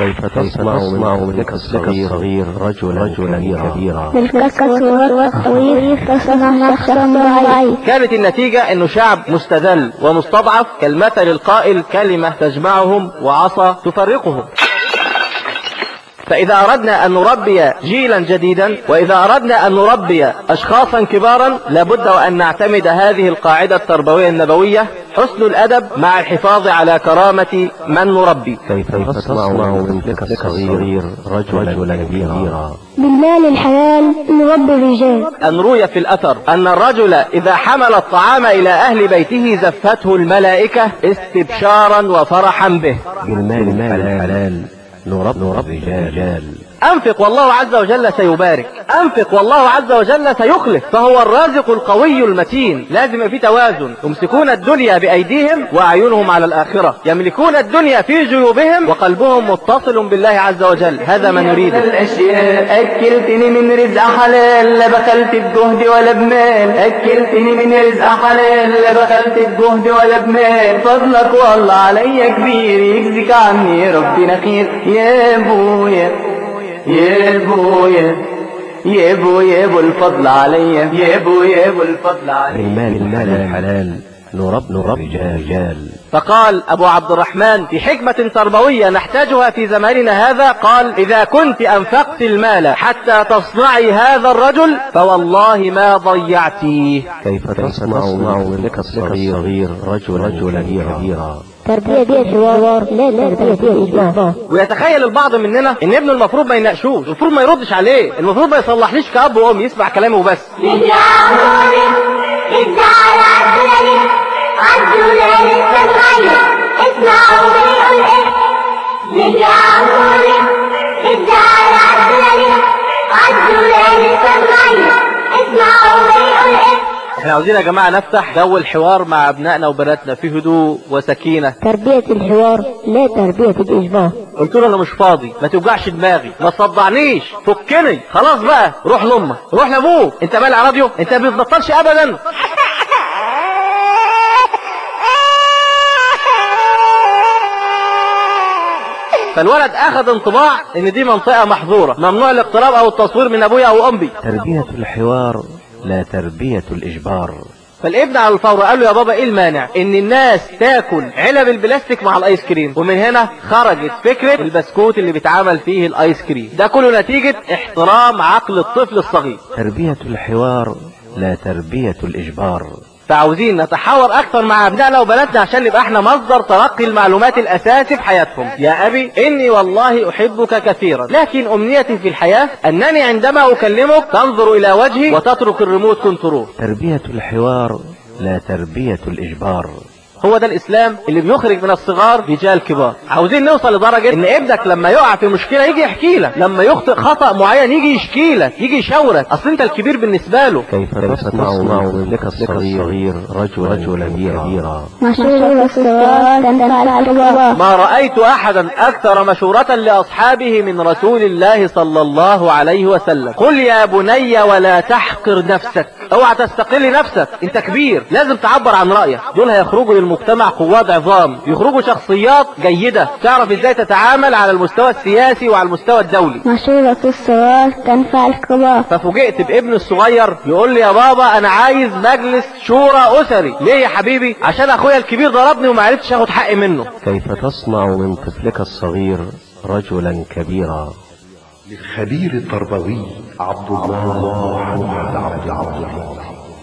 كيف تصنع من طفلك الصغير رجلا رجلا كبيرا بالكسر والتطوير تصنع شخصا ضعيف كانت النتيجة انه شعب مستذل ومستضعف كالمثل القائل كلمة تجمعهم وعصا تفرقهم فإذا أردنا أن نربي جيلا جديدا وإذا أردنا أن نربي أشخاصا كبارا لابد وأن نعتمد هذه القاعدة التربوية النبوية حسن الأدب مع الحفاظ على كرامة من نربي كيف تصنع من طفلك الصغير رجلا كبيرا بالمال الحلال نربي الرجال أن روي في الأثر أن الرجل إذا حمل الطعام إلى أهل بيته زفته الملائكة استبشارا وفرحا به بالمال الحلال نربي الرجال أنفق والله عز وجل سيبارك أنفق والله عز وجل سيخلف فهو الرازق القوي المتين لازم في توازن يمسكون الدنيا بأيديهم وأعينهم على الآخرة يملكون الدنيا في جيوبهم وقلبهم متصل بالله عز وجل هذا ما نريده الأشياء أكلتني من رزق حلال لا بخلت بجهد ولا بمال أكلتني من رزق حلال لا بخلت بجهد ولا بمال فضلك والله عليا كبير يجزيك عني ربنا خير يا ابويا يا ابويا يا ابو يا ابو الفضل عليا يا ابو يا ابو الفضل عليا بالمال المال الحلال نرب نربي الرجال فقال أبو عبد الرحمن في حكمة تربوية نحتاجها في زماننا هذا قال إذا كنت أنفقت المال حتى تصنعي هذا الرجل فوالله ما ضيعتيه كيف تصنع من طفلك الصغير رجلا كبيرا تربية دي حوار لا تربية دي إجماع ويتخيل البعض مننا ان ابنه المفروض ما يناقشوش المفروض ما يردش عليه المفروض ما يصلحليش كأب وأم يسمع كلامه وبس احنا عاوزين يا جماعة نفتح جو الحوار مع ابنائنا وبناتنا في هدوء وسكينة تربية الحوار لا تربية الإجماع قلت له انا مش فاضي ما توجعش دماغي ما تصدعنيش فكني خلاص بقى روح لامك روح لابوك انت مالع راديو انت ما بتبطلش ابدا فالولد اخذ انطباع ان دي منطقة محظورة ممنوع الاقتراب او التصوير من ابويا او امي تربية الحوار لا تربية الإجبار فالابن على الفور قال له يا بابا ايه المانع ان الناس تاكل علب البلاستيك مع الايس كريم ومن هنا خرجت فكرة البسكوت اللي بيتعمل فيه الايس كريم ده كله نتيجة احترام عقل الطفل الصغير تربية الحوار لا تربية الإجبار فعاوزين نتحاور اكثر مع ابنائنا وبناتنا عشان نبقى احنا مصدر تلقي المعلومات الاساسي في حياتهم يا ابي اني والله احبك كثيرا لكن امنيتي في الحياة انني عندما اكلمك تنظر الى وجهي وتترك الريموت كنترول تربية الحوار لا تربية الإجبار هو ده الاسلام اللي بيخرج من الصغار رجال كبار عاوزين نوصل لدرجة ان ابنك لما يقع في مشكلة يجي يحكي لك لما يخطئ خطأ معين يجي يشكي لك يجي يشاورك اصل انت الكبير بالنسبة له كيف تصنع من طفلك الصغير رجلا كبيرا مشروع الصغار تنفع الكبار ما رأيت أحدا أكثر مشورة لأصحابه من رسول الله صلى الله عليه وسلم قل يا بني ولا تحقر نفسك اوعى تستقل نفسك انت كبير لازم تعبر عن رأيك دول هيخرجوا للمجتمع قوات عظام يخرجوا شخصيات جيدة تعرف ازاي تتعامل على المستوى السياسي وعلى المستوى الدولي مشروع الصغار تنفع الكبار ففوجئت بابن الصغير يقول لي يا بابا انا عايز مجلس شورى اسري ليه يا حبيبي عشان اخويا الكبير ضربني وما عرفتش اخد حقي منه كيف تصنع من طفلك الصغير رجلا كبيرا للخبير التربوي عبد الله محمد عبد العظيم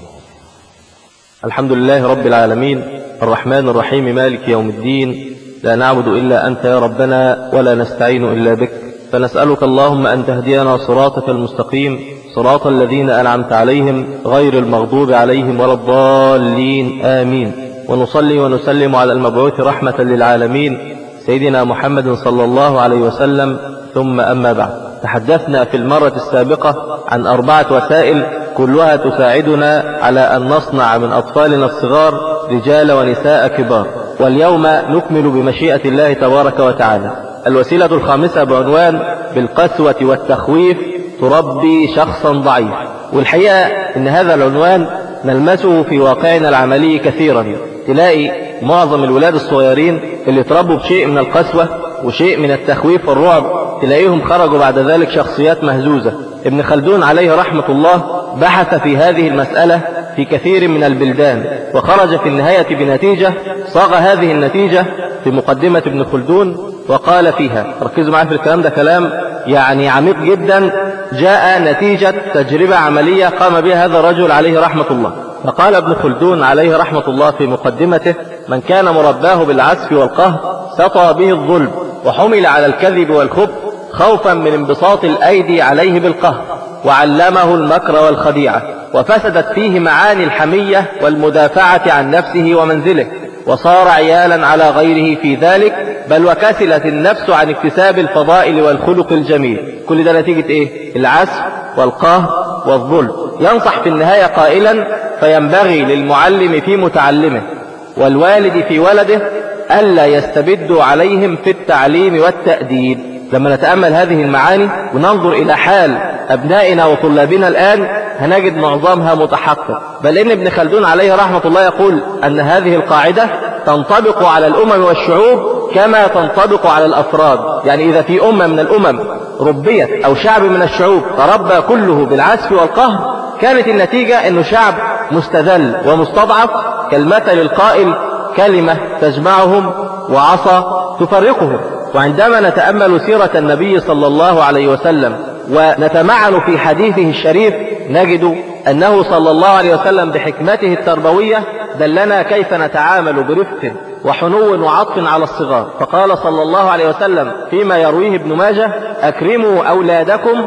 الحمد لله رب العالمين الرحمن الرحيم مالك يوم الدين لا نعبد إلا أنت يا ربنا ولا نستعين إلا بك فنسألك اللهم أن تهدينا صراطك المستقيم صراط الذين أنعمت عليهم غير المغضوب عليهم ولا الضالين آمين ونصلي ونسلم على المبعوث رحمة للعالمين سيدنا محمد صلى الله عليه وسلم ثم أما بعد تحدثنا في المرة السابقة عن أربعة وسائل كلها تساعدنا على أن نصنع من أطفالنا الصغار رجال ونساء كبار واليوم نكمل بمشيئة الله تبارك وتعالى الوسيلة الخامسة بعنوان بالقسوة والتخويف تربي شخصا ضعيف والحقيقة ان هذا العنوان نلمسه في واقعنا العملي كثيرا تلاقي معظم الولاد الصغيرين اللي تربوا بشيء من القسوة وشيء من التخويف والرعب تلاقيهم خرجوا بعد ذلك شخصيات مهزوزة ابن خلدون عليه رحمة الله بحث في هذه المسألة في كثير من البلدان وخرج في النهاية بنتيجة صاغ هذه النتيجة في مقدمة ابن خلدون وقال فيها ركزوا معي في الكلام ده كلام يعني عميق جدا جاء نتيجة تجربة عملية قام بها هذا الرجل عليه رحمة الله فقال ابن خلدون عليه رحمة الله في مقدمته من كان مرباه بالعسف والقهر سطى به الظلم وحمل على الكذب والخبث خوفا من انبساط الأيدي عليه بالقهر وعلمه المكر والخديعة وفسدت فيه معاني الحمية والمدافعة عن نفسه ومنزله وصار عيالا على غيره في ذلك بل وكسلت النفس عن اكتساب الفضائل والخلق الجميل كل ده نتيجة ايه العسف والقهر والظلم ينصح في النهاية قائلا فينبغي للمعلم في متعلمه والوالد في ولده ألا يستبدوا عليهم في التعليم والتأديب لما نتأمل هذه المعاني وننظر إلى حال أبنائنا وطلابنا الآن هنجد معظمها متحقق بل إن ابن خلدون عليه رحمة الله يقول أن هذه القاعدة تنطبق على الأمم والشعوب كما تنطبق على الأفراد يعني إذا في أمة من الأمم ربيت أو شعب من الشعوب تربى كله بالعسف والقهر كانت النتيجة أنه شعب مستذل ومستضعف كالمثل القائل كلمة تجمعهم وعصا تفرقهم وعندما نتأمل سيرة النبي صلى الله عليه وسلم ونتمعن في حديثه الشريف نجد أنه صلى الله عليه وسلم بحكمته التربوية دلنا كيف نتعامل برفق وحنو وعطف على الصغار فقال صلى الله عليه وسلم فيما يرويه ابن ماجه أكرموا أولادكم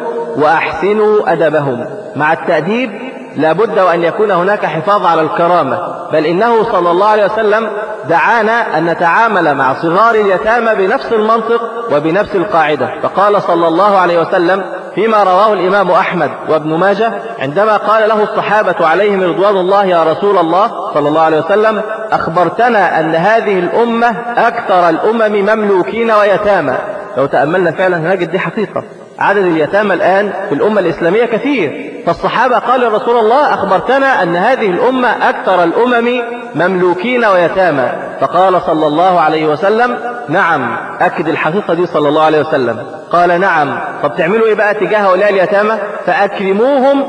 وأحسنوا أدبهم مع التأديب لابد وأن يكون هناك حفاظ على الكرامة بل إنه صلى الله عليه وسلم دعانا أن نتعامل مع صغار اليتامى بنفس المنطق وبنفس القاعدة فقال صلى الله عليه وسلم فيما رواه الإمام أحمد وابن ماجه عندما قال له الصحابة عليهم رضوان الله يا رسول الله صلى الله عليه وسلم أخبرتنا أن هذه الأمة أكثر الأمم مملوكين ويتامى لو تأملنا فعلا نجد دي حقيقة عدد اليتامى الآن في الأمة الإسلامية كثير فالصحابة قال يا رسول الله أخبرتنا أن هذه الأمة أكثر الأمم مملوكين ويتامى فقال صلى الله عليه وسلم نعم أكد الحقيقة دي صلى الله عليه وسلم قال نعم طب تعملوا إيه بقى تجاه هؤلاء اليتامى فأكرموهم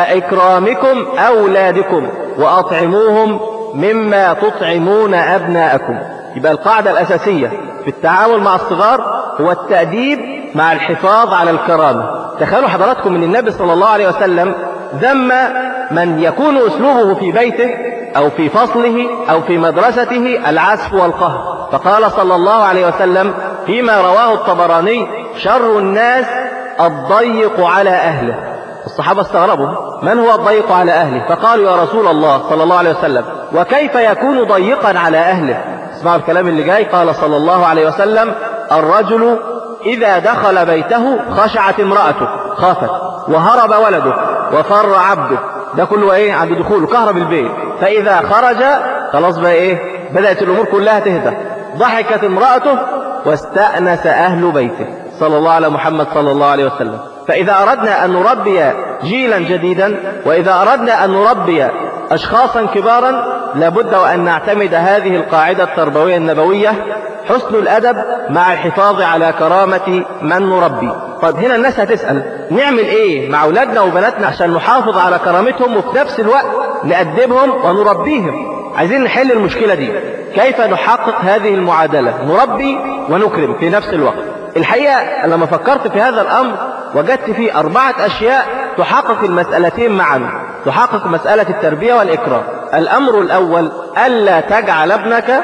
كإكرامكم أولادكم وأطعموهم مما تطعمون أبناءكم يبقى القاعدة الأساسية في التعامل مع الصغار هو التأديب مع الحفاظ على الكرامة تخيلوا حضراتكم من النبي صلى الله عليه وسلم ذم من يكون أسلوبه في بيته أو في فصله أو في مدرسته العسف والقهر فقال صلى الله عليه وسلم فيما رواه الطبراني شر الناس الضيق على أهله الصحابة استغربوا من هو الضيق على أهله فقالوا يا رسول الله صلى الله عليه وسلم وكيف يكون ضيقا على أهله اسمعوا الكلام اللي جاي قال صلى الله عليه وسلم الرجل إذا دخل بيته خشعت امرأته خافت وهرب ولده وفر عبده ده كله ايه عند دخوله كهرب البيت فإذا خرج خلاص بقى ايه بدأت الأمور كلها تهدى ضحكت امرأته واستأنس أهل بيته صلى الله على محمد صلى الله عليه وسلم فإذا أردنا أن نربي جيلا جديدا وإذا أردنا أن نربي أشخاصا كبارا لابد وأن نعتمد هذه القاعدة التربوية النبوية حسن الأدب مع الحفاظ على كرامة من نربي طيب هنا الناس هتسأل نعمل ايه مع أولادنا وبناتنا عشان نحافظ على كرامتهم وفي نفس الوقت نأدبهم ونربيهم عايزين نحل المشكلة دي كيف نحقق هذه المعادلة نربي ونكرم في نفس الوقت الحقيقة لما فكرت في هذا الأمر وجدت فيه أربعة أشياء تحقق المسألتين معا تحقق مسألة التربية والإكرام الأمر الأول ألا تجعل ابنك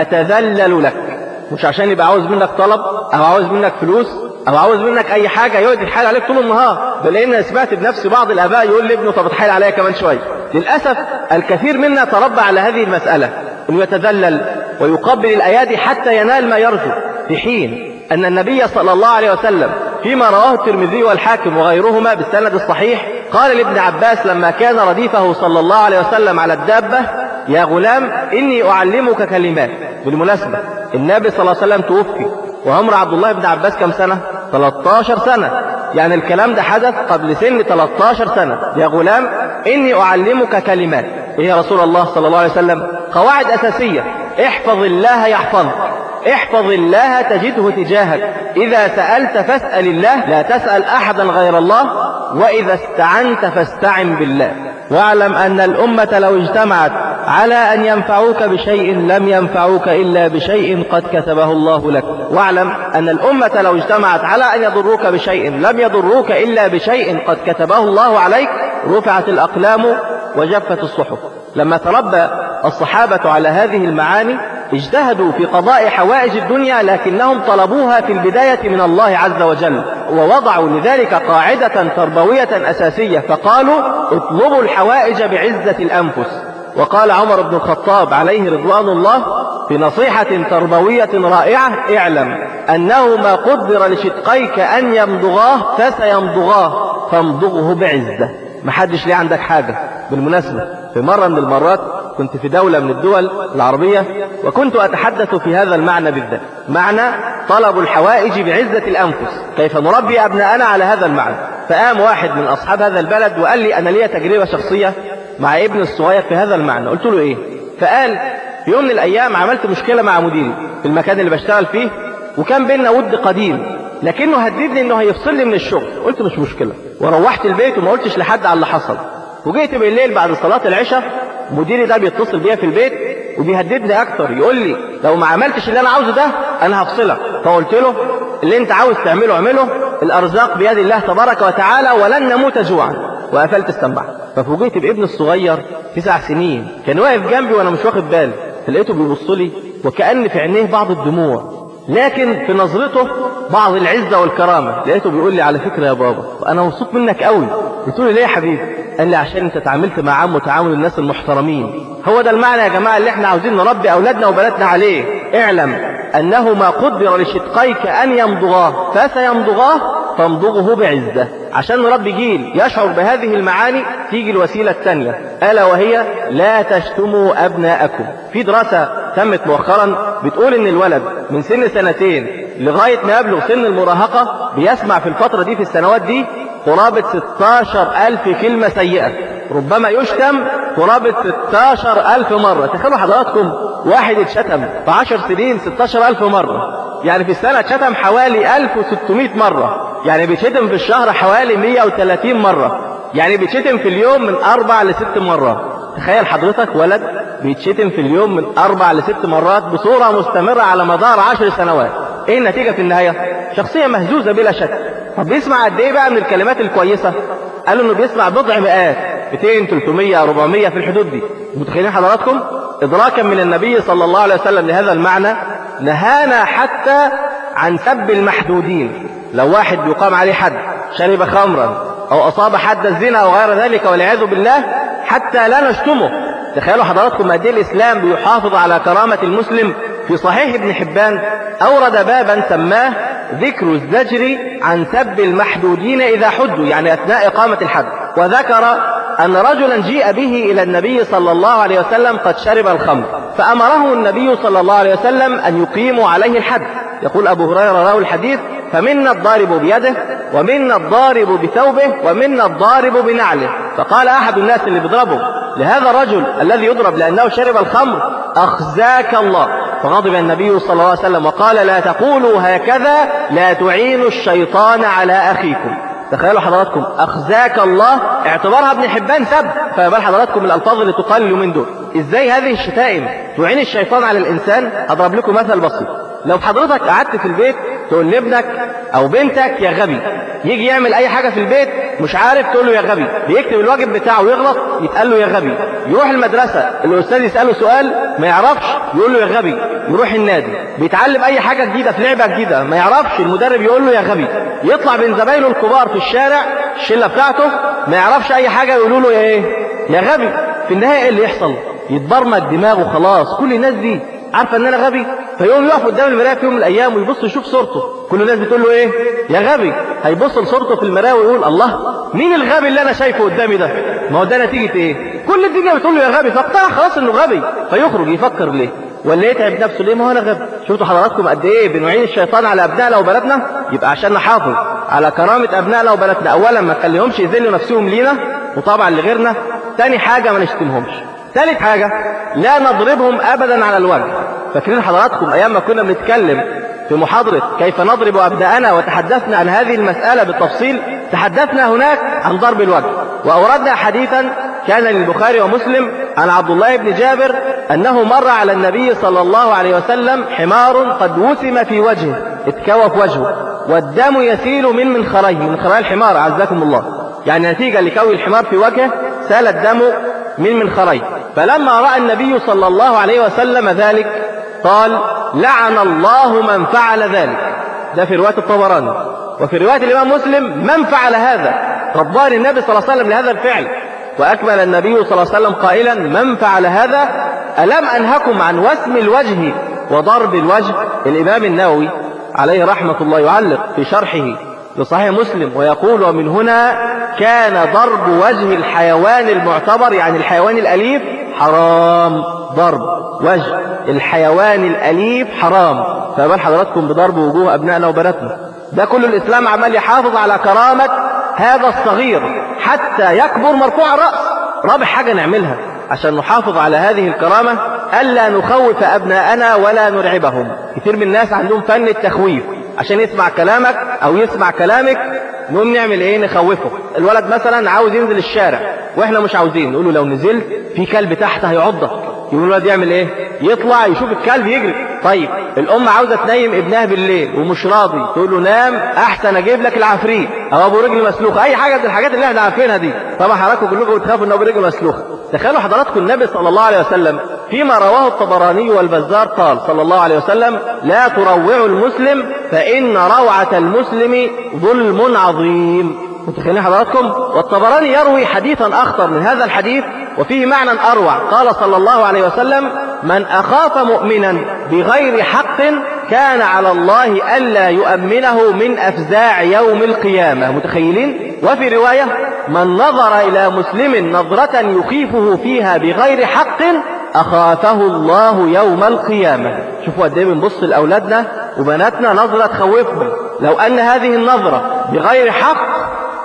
يتذلل لك مش عشان يبقى عاوز منك طلب أو عاوز منك فلوس أو عاوز منك أي حاجة يقعد يتحايل عليك طول النهار بل إن سمعت بنفسي بعض الآباء يقول لابنه طب اتحايل عليا كمان شوية للأسف الكثير منا تربى على هذه المسألة أنه يتذلل ويقبل الأيادي حتى ينال ما يرجو في حين أن النبي صلى الله عليه وسلم فيما رواه الترمذي والحاكم وغيرهما بالسند الصحيح قال لابن عباس لما كان رديفه صلى الله عليه وسلم على الدابة يا غلام إني أعلمك كلمات بالمناسبة النبي صلى الله عليه وسلم توفي وعمر عبد الله بن عباس كم سنة 13 سنة يعني الكلام ده حدث قبل سن 13 سنة يا غلام إني أعلمك كلمات إيه يا رسول الله صلى الله عليه وسلم قواعد أساسية احفظ الله يحفظك احفظ الله تجده تجاهك إذا سألت فاسأل الله لا تسأل أحدا غير الله وإذا استعنت فاستعن بالله واعلم أن الأمة لو اجتمعت على أن ينفعوك بشيء لم ينفعوك إلا بشيء قد كتبه الله لك واعلم أن الأمة لو اجتمعت على أن يضروك بشيء لم يضروك إلا بشيء قد كتبه الله عليك رفعت الأقلام وجفت الصحف لما تربى الصحابة على هذه المعاني اجتهدوا في قضاء حوائج الدنيا لكنهم طلبوها في البداية من الله عز وجل ووضعوا لذلك قاعدة تربوية أساسية فقالوا اطلبوا الحوائج بعزة الأنفس وقال عمر بن الخطاب عليه رضوان الله في نصيحة تربوية رائعة اعلم أنه ما قدر لشقيك أن يمضغاه فسيمضغاه فامضغه بعزة محدش ليه عندك حاجة بالمناسبة في مرة من المرات كنت في دولة من الدول العربية وكنت أتحدث في هذا المعنى بالذات معنى طلب الحوائج بعزة الأنفس كيف نربي أبناءنا على هذا المعنى فقام واحد من أصحاب هذا البلد وقال لي أنا لي تجربة شخصية مع ابن الصغير في هذا المعنى قلت له إيه فقال في يوم من الأيام عملت مشكلة مع مديري في المكان اللي بشتغل فيه وكان بيننا ود قديم لكنه هددني انه هيفصلني من الشغل قلت مش مشكلة وروحت البيت وما قلتش لحد على اللي حصل وجيت بالليل بعد صلاة العشاء مديري ده بيتصل بيا في البيت وبيهددني اكتر يقول لي لو ما عملتش اللي انا عاوزه ده انا هفصلك فقلت له اللي انت عاوز تعمله اعمله الارزاق بيد الله تبارك وتعالى ولن نموت جوعا وقفلت السماعه ففوجئت بابن الصغير تسع سنين كان واقف جنبي وانا مش واخد بالي فلقيته بيبص لي وكأن في عينيه بعض الدموع لكن في نظرته بعض العزة والكرامة لقيته بيقول لي على فكرة يا بابا أنا مبسوط منك قوي قلت له ليه يا حبيبي قال لي عشان انت تعاملت مع عمه تعامل الناس المحترمين هو ده المعنى يا جماعة اللي احنا عاوزين نربي أولادنا وبناتنا عليه اعلم أنه ما قدر لشقيك أن يمضغاه فسيمضغاه فامضغه بعزة عشان نربي جيل يشعر بهذه المعاني تيجي الوسيلة الثانية ألا وهي لا تشتموا أبناءكم في دراسة تمت مؤخرا بتقول ان الولد من سن سنتين لغاية ما يبلغ سن المراهقة بيسمع في الفترة دي في السنوات دي قرابة 16 ألف كلمة سيئة ربما يشتم قرابة 16 ألف مرة تخيلوا حضراتكم واحد اتشتم في 10 سنين 16 ألف مرة يعني في السنة اتشتم حوالي 1600 مرة يعني بيتشتم في الشهر حوالي 130 مرة يعني بيتشتم في اليوم من أربع لست مرات تخيل حضرتك ولد بيتشتم في اليوم من أربع لست مرات بصورة مستمرة على مدار عشر سنوات ايه النتيجة في النهاية شخصية مهزوزة بلا شك طب بيسمع قد ايه بقى من الكلمات الكويسة قالوا انه بيسمع بضع مئات 200 300 400 في الحدود دي متخيلين حضراتكم ادراكا من النبي صلى الله عليه وسلم لهذا المعنى نهانا حتى عن سب المحدودين لو واحد يقام عليه حد شرب خمرا او اصاب حد الزنا او غير ذلك والعياذ بالله حتى لا نشتمه تخيلوا حضراتكم قد ايه الاسلام بيحافظ على كرامة المسلم في صحيح ابن حبان اورد بابا سماه ذكر الزجر عن سب المحدودين اذا حدوا يعني اثناء اقامة الحد وذكر أن رجلا جيء به إلى النبي صلى الله عليه وسلم قد شرب الخمر فأمره النبي صلى الله عليه وسلم أن يقيموا عليه الحد يقول أبو هريرة راوي الحديث فمنا الضارب بيده ومنا الضارب بثوبه ومنا الضارب بنعله فقال أحد الناس اللي بيضربه لهذا الرجل الذي يضرب لأنه شرب الخمر أخزاك الله فغضب النبي صلى الله عليه وسلم وقال لا تقولوا هكذا لا تعينوا الشيطان على أخيكم تخيلوا حضراتكم أخزاك الله اعتبارها ابن حبان سب فبال حضراتكم الألفاظ اللي تقال اليومين دول إزاي هذه الشتائم تعين الشيطان على الإنسان أضرب لكم مثل بسيط لو حضرتك قعدت في البيت تقول لابنك أو بنتك يا غبي يجي يعمل أي حاجة في البيت مش عارف تقول له يا غبي بيكتب الواجب بتاعه ويغلط يتقال له يا غبي يروح المدرسة الأستاذ يسأله سؤال ما يعرفش يقول له يا غبي يروح النادي بيتعلم أي حاجة جديدة في لعبة جديدة ما يعرفش المدرب يقول له يا غبي يطلع بين زمايله الكبار في الشارع الشلة بتاعته ما يعرفش أي حاجة يقولوا له يا إيه يا غبي في النهاية إيه اللي يحصل يتبرمج دماغه خلاص كل الناس دي عارفه ان انا غبي فيقوم يقف قدام المرايه في يوم من الايام ويبص يشوف صورته كل الناس بتقول له ايه يا غبي هيبص لصورته في المرايه ويقول الله مين الغبي اللي انا شايفه قدامي ده ما هو ده نتيجه ايه كل الدنيا بتقول له يا غبي فاقتنع خلاص انه غبي فيخرج يفكر ليه ولا يتعب نفسه ليه ما هو انا غبي شفتوا حضراتكم قد ايه بنعين الشيطان على ابنائنا وبناتنا يبقى عشان نحافظ على كرامه ابنائنا وبناتنا اولا ما نخليهمش يذلوا نفسهم لينا وطبعا لغيرنا تاني حاجه ما نشتمهمش ثالث حاجة لا نضربهم أبدا على الوجه فاكرين حضراتكم أيام ما كنا بنتكلم في محاضرة كيف نضرب أبناءنا وتحدثنا عن هذه المسألة بالتفصيل تحدثنا هناك عن ضرب الوجه وأوردنا حديثا كان للبخاري ومسلم عن عبد الله بن جابر أنه مر على النبي صلى الله عليه وسلم حمار قد وسم في وجهه اتكوى في وجهه والدم يسيل من منخريه من منخري الحمار عزكم الله يعني نتيجة لكوي الحمار في وجهه سال الدم من منخريه فلما رأى النبي صلى الله عليه وسلم ذلك قال لعن الله من فعل ذلك ده في رواية الطبراني وفي رواية الإمام مسلم من فعل هذا ربان النبي صلى الله عليه وسلم لهذا الفعل وأكمل النبي صلى الله عليه وسلم قائلا من فعل هذا ألم أنهكم عن وسم الوجه وضرب الوجه الإمام النووي عليه رحمة الله يعلق في شرحه لصحيح مسلم ويقول ومن هنا كان ضرب وجه الحيوان المعتبر يعني الحيوان الأليف حرام ضرب وجه الحيوان الأليف حرام فبال حضراتكم بضرب وجوه أبنائنا وبناتنا ده كل الإسلام عمال يحافظ على كرامة هذا الصغير حتى يكبر مرفوع الرأس رابع حاجة نعملها عشان نحافظ على هذه الكرامة ألا نخوف أبناءنا ولا نرعبهم كثير من الناس عندهم فن التخويف عشان يسمع كلامك أو يسمع كلامك نقوم نعمل ايه نخوفه الولد مثلا عاوز ينزل الشارع واحنا مش عاوزين نقول له لو نزلت في كلب تحت هيعضك يقول الولد يعمل ايه يطلع يشوف الكلب يجري طيب الام عاوزه تنيم ابنها بالليل ومش راضي تقول له نام احسن اجيب لك العفريت او ابو رجل مسلوخه اي حاجه من الحاجات اللي احنا عارفينها دي طبعا حضراتكم كلكم بتخافوا ان ابو رجل مسلوخه تخيلوا حضراتكم النبي صلى الله عليه وسلم فيما رواه الطبراني والبزار قال صلى الله عليه وسلم لا تروعوا المسلم فان روعه المسلم ظلم عظيم متخيلين حضراتكم والطبراني يروي حديثا أخطر من هذا الحديث وفيه معنى أروع قال صلى الله عليه وسلم من أخاف مؤمنا بغير حق كان على الله ألا يؤمنه من أفزاع يوم القيامة متخيلين وفي رواية من نظر إلى مسلم نظرة يخيفه فيها بغير حق أخافه الله يوم القيامة شوفوا قد ايه بنبص لأولادنا وبناتنا نظرة تخوفهم لو أن هذه النظرة بغير حق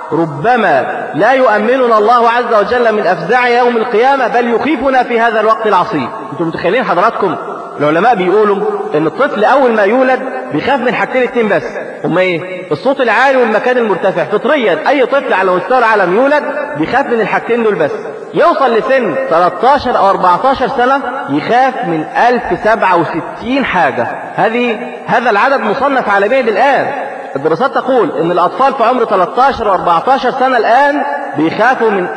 ربما لا يؤمننا الله عز وجل من أفزاع يوم القيامة بل يخيفنا في هذا الوقت العصيب انتم متخيلين حضراتكم العلماء بيقولوا ان الطفل اول ما يولد بيخاف من حاجتين اتنين بس هما ايه الصوت العالي والمكان المرتفع فطريا اي طفل على مستوى العالم يولد بيخاف من الحاجتين دول بس يوصل لسن 13 او 14 سنة يخاف من 1067 حاجة هذه هذا العدد مصنف عالميا الان الدراسات تقول ان الاطفال في عمر 13 و 14 سنة الان بيخافوا من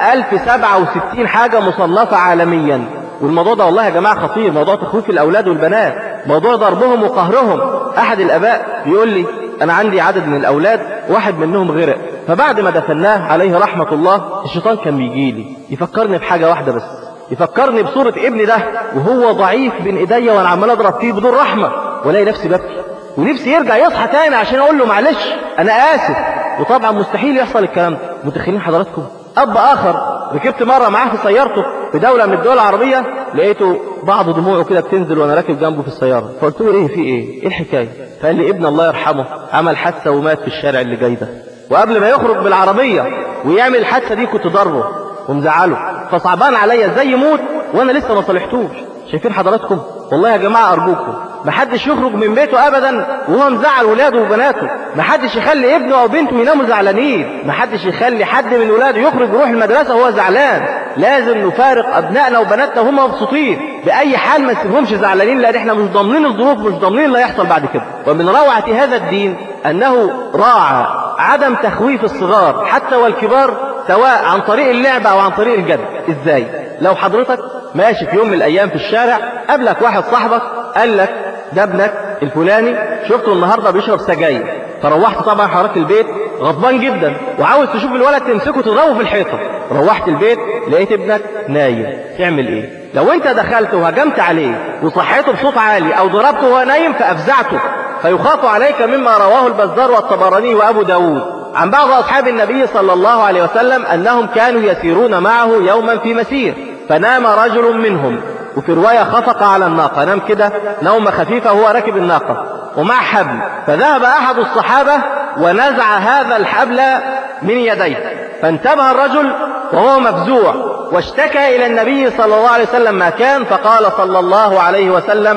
1067 حاجة مصنفة عالميا والموضوع ده والله يا جماعة خطير موضوع تخويف الأولاد والبنات موضوع ضربهم وقهرهم أحد الآباء بيقول لي أنا عندي عدد من الأولاد واحد منهم غرق فبعد ما دفناه عليه رحمة الله الشيطان كان بيجي لي يفكرني بحاجة واحدة بس يفكرني بصورة ابني ده وهو ضعيف بين ايديا وانا عمال اضرب فيه بدون رحمة والاقي نفسي ببكي ونفسي يرجع يصحى تاني عشان اقول له معلش انا اسف وطبعا مستحيل يحصل الكلام ده متخيلين حضراتكم اب اخر ركبت مره معاه في سيارته في دوله من الدول العربيه لقيته بعض دموعه كده بتنزل وانا راكب جنبه في السياره فقلت له ايه في ايه ايه الحكايه فقال لي ابن الله يرحمه عمل حادثه ومات في الشارع اللي جاي ده وقبل ما يخرج بالعربيه ويعمل الحادثه دي كنت ضربه ومزعله فصعبان عليا ازاي يموت وانا لسه ما صلحتوش شايفين حضراتكم والله يا جماعه ارجوكم محدش يخرج من بيته ابدا وهو مزعل ولاده وبناته محدش يخلي ابنه او بنته يناموا زعلانين محدش يخلي حد من ولاده يخرج يروح المدرسه وهو زعلان لازم نفارق ابنائنا وبناتنا وهم مبسوطين باي حال ما نسيبهمش زعلانين لان احنا مش ضامنين الظروف مش ضامنين اللي هيحصل بعد كده ومن روعه هذا الدين انه راعى عدم تخويف الصغار حتى والكبار سواء عن طريق اللعب او عن طريق الجد ازاي لو حضرتك ماشي في يوم من الايام في الشارع قابلك واحد صاحبك قال لك ده ابنك الفلاني شفته النهارده بيشرب سجاير فروحت طبعا حضرتك البيت غضبان جدا وعاوز تشوف الولد تمسكه تضربه في الحيطه روحت البيت لقيت ابنك نايم تعمل ايه لو انت دخلت وهجمت عليه وصحيته بصوت عالي او ضربته وهو نايم فافزعته فيخاف عليك مما رواه البزار والطبراني وابو داود عن بعض اصحاب النبي صلى الله عليه وسلم انهم كانوا يسيرون معه يوما في مسير فنام رجل منهم وفي رواية خفق على الناقة نام كده نومة خفيفة وهو راكب الناقة ومع حبل فذهب أحد الصحابة ونزع هذا الحبل من يديه فانتبه الرجل وهو مفزوع واشتكى إلى النبي صلى الله عليه وسلم ما كان فقال صلى الله عليه وسلم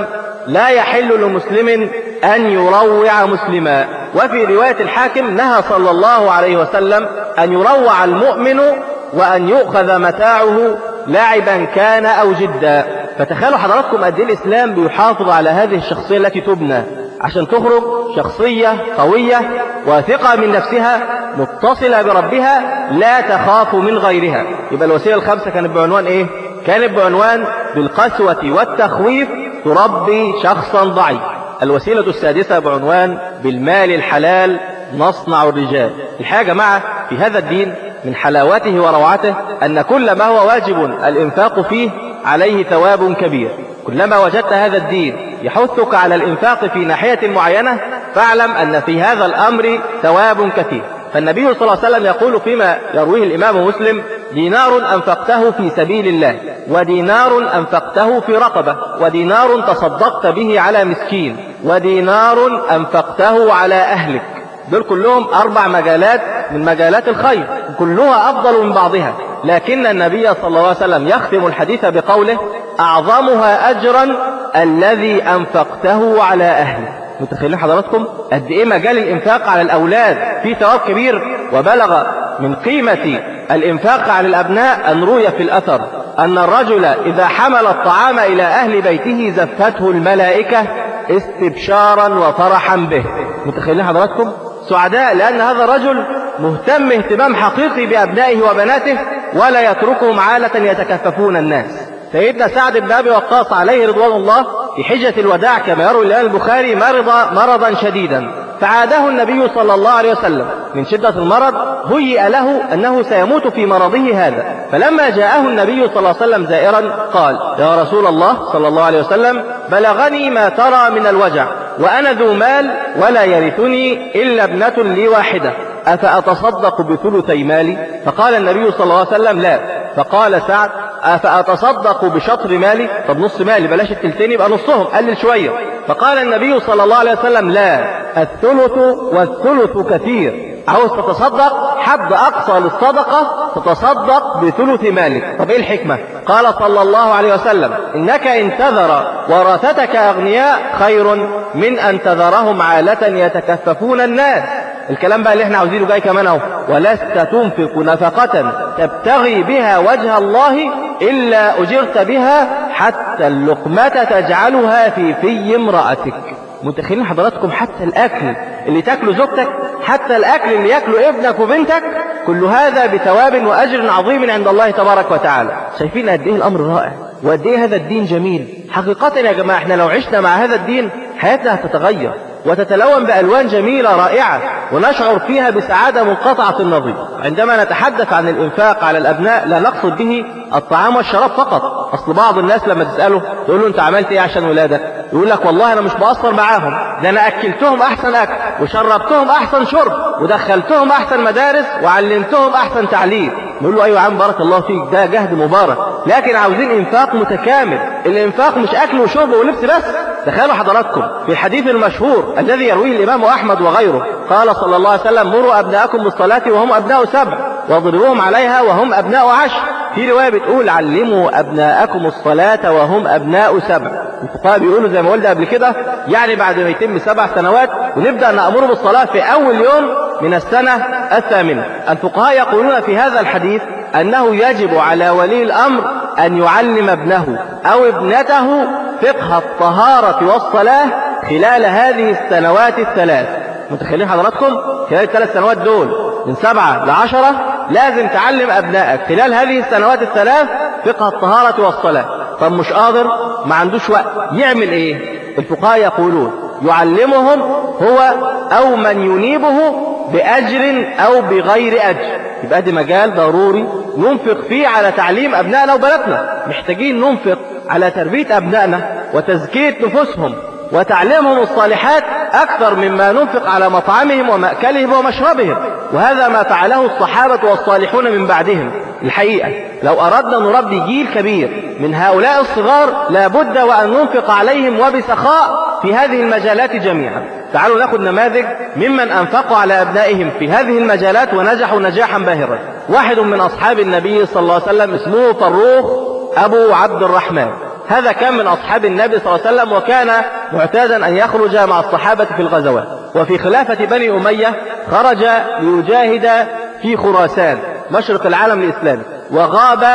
لا يحل لمسلم أن يروع مسلما وفي رواية الحاكم نهى صلى الله عليه وسلم أن يروع المؤمن وأن يؤخذ متاعه لاعبا كان أو جدا فتخيلوا حضراتكم قد ايه الإسلام بيحافظ على هذه الشخصية التي تبنى عشان تخرج شخصية قوية واثقة من نفسها متصلة بربها لا تخاف من غيرها يبقى الوسيلة الخامسة كانت بعنوان ايه كانت بعنوان بالقسوة والتخويف تربي شخصا ضعيف الوسيلة السادسة بعنوان بالمال الحلال نصنع الرجال الحقيقة يا جماعة في هذا الدين من حلاوته وروعته أن كل ما هو واجب الإنفاق فيه عليه ثواب كبير كلما وجدت هذا الدين يحثك على الإنفاق في ناحية معينة فاعلم أن في هذا الأمر ثواب كثير فالنبي صلى الله عليه وسلم يقول فيما يرويه الإمام مسلم دينار أنفقته في سبيل الله ودينار أنفقته في رقبة ودينار تصدقت به على مسكين ودينار أنفقته على أهلك دول كلهم أربع مجالات من مجالات الخير كلها أفضل من بعضها لكن النبي صلى الله عليه وسلم يختم الحديث بقوله أعظمها أجرا الذي أنفقته على أهله متخيلين حضراتكم قد إيه مجال الإنفاق على الأولاد في ثواب كبير وبلغ من قيمة الإنفاق على الأبناء أن روي في الأثر أن الرجل إذا حمل الطعام إلى أهل بيته زفته الملائكة استبشارا وفرحا به متخيلين حضراتكم سعداء لأن هذا الرجل مهتم اهتمام حقيقي بأبنائه وبناته ولا يتركهم عالة يتكففون الناس سيدنا سعد بن أبي وقاص عليه رضوان الله في حجة الوداع كما يروي الإمام البخاري مرض مرضا شديدا فعاده النبي صلى الله عليه وسلم من شدة المرض هيئ له أنه سيموت في مرضه هذا فلما جاءه النبي صلى الله عليه وسلم زائرا قال يا رسول الله صلى الله عليه وسلم بلغني ما ترى من الوجع وأنا ذو مال ولا يرثني إلا ابنة لي واحدة أفأتصدق بثلثي مالي فقال النبي صلى الله عليه وسلم لا فقال سعد أفأتصدق بشطر مالي طب نص مالي بلاش التلتين يبقى نصهم قلل شوية فقال النبي صلى الله عليه وسلم لا الثلث والثلث كثير عاوز تتصدق حد أقصى للصدقة تتصدق بثلث مالك طب إيه الحكمة قال صلى الله عليه وسلم إنك إن تذر ورثتك أغنياء خير من أن تذرهم عالة يتكففون الناس الكلام بقى اللي احنا عاوزينه جاي كمان اهو ولست تنفق نفقة تبتغي بها وجه الله إلا أجرت بها حتى اللقمة تجعلها في في امرأتك متخيلين حضراتكم حتى الأكل اللي تاكله زوجتك حتى الأكل اللي ياكله ابنك وبنتك كل هذا بثواب وأجر عظيم عند الله تبارك وتعالى شايفين قد إيه الأمر رائع وقد إيه هذا الدين جميل حقيقة يا جماعة احنا لو عشنا مع هذا الدين حياتنا هتتغير وتتلون بألوان جميلة رائعة ونشعر فيها بسعادة منقطعة النظير عندما نتحدث عن الإنفاق على الأبناء لا نقصد به الطعام والشراب فقط أصل بعض الناس لما تسأله تقول له أنت عملت إيه عشان ولادك يقول لك والله أنا مش بقصر معاهم ده أنا أكلتهم أحسن أكل وشربتهم أحسن شرب ودخلتهم أحسن مدارس وعلمتهم أحسن تعليم نقول له أيوة يا عم بارك الله فيك ده جهد مبارك لكن عاوزين إنفاق متكامل الإنفاق مش أكل وشرب ولبس بس تخيلوا حضراتكم في الحديث المشهور الذي يرويه الإمام أحمد وغيره قال صلى الله عليه وسلم مروا أبناءكم بالصلاة وهم أبناء سبع واضربوهم عليها وهم أبناء عشر في رواية بتقول علموا أبناءكم الصلاة وهم أبناء سبع الفقهاء بيقولوا زي ما قلنا قبل كده يعني بعد ما يتم سبع سنوات ونبدأ نأمر بالصلاة في أول يوم من السنة الثامنة الفقهاء يقولون في هذا الحديث أنه يجب على ولي الأمر أن يعلم ابنه أو ابنته فقه الطهارة والصلاة خلال هذه السنوات الثلاث متخيلين حضراتكم خلال الثلاث سنوات دول من سبعة لعشرة لازم تعلم أبنائك خلال هذه السنوات الثلاث فقه الطهارة والصلاة طب مش قادر ما عندوش وقت يعمل ايه الفقهاء يقولون يعلمهم هو أو من ينيبه بأجر أو بغير أجر يبقى ده مجال ضروري ننفق فيه على تعليم أبنائنا وبناتنا محتاجين ننفق على تربية أبنائنا وتزكية نفوسهم وتعليمهم الصالحات أكثر مما ننفق على مطعمهم ومأكلهم ومشربهم وهذا ما فعله الصحابة والصالحون من بعدهم الحقيقة لو أردنا نربي جيل كبير من هؤلاء الصغار لابد وأن ننفق عليهم وبسخاء في هذه المجالات جميعا تعالوا ناخذ نماذج ممن أنفقوا على أبنائهم في هذه المجالات ونجحوا نجاحا باهرا واحد من أصحاب النبي صلى الله عليه وسلم اسمه فروخ أبو عبد الرحمن هذا كان من أصحاب النبي صلى الله عليه وسلم وكان معتادا أن يخرج مع الصحابة في الغزوات وفي خلافة بني أمية خرج ليجاهد في خراسان مشرق العالم الإسلامي وغاب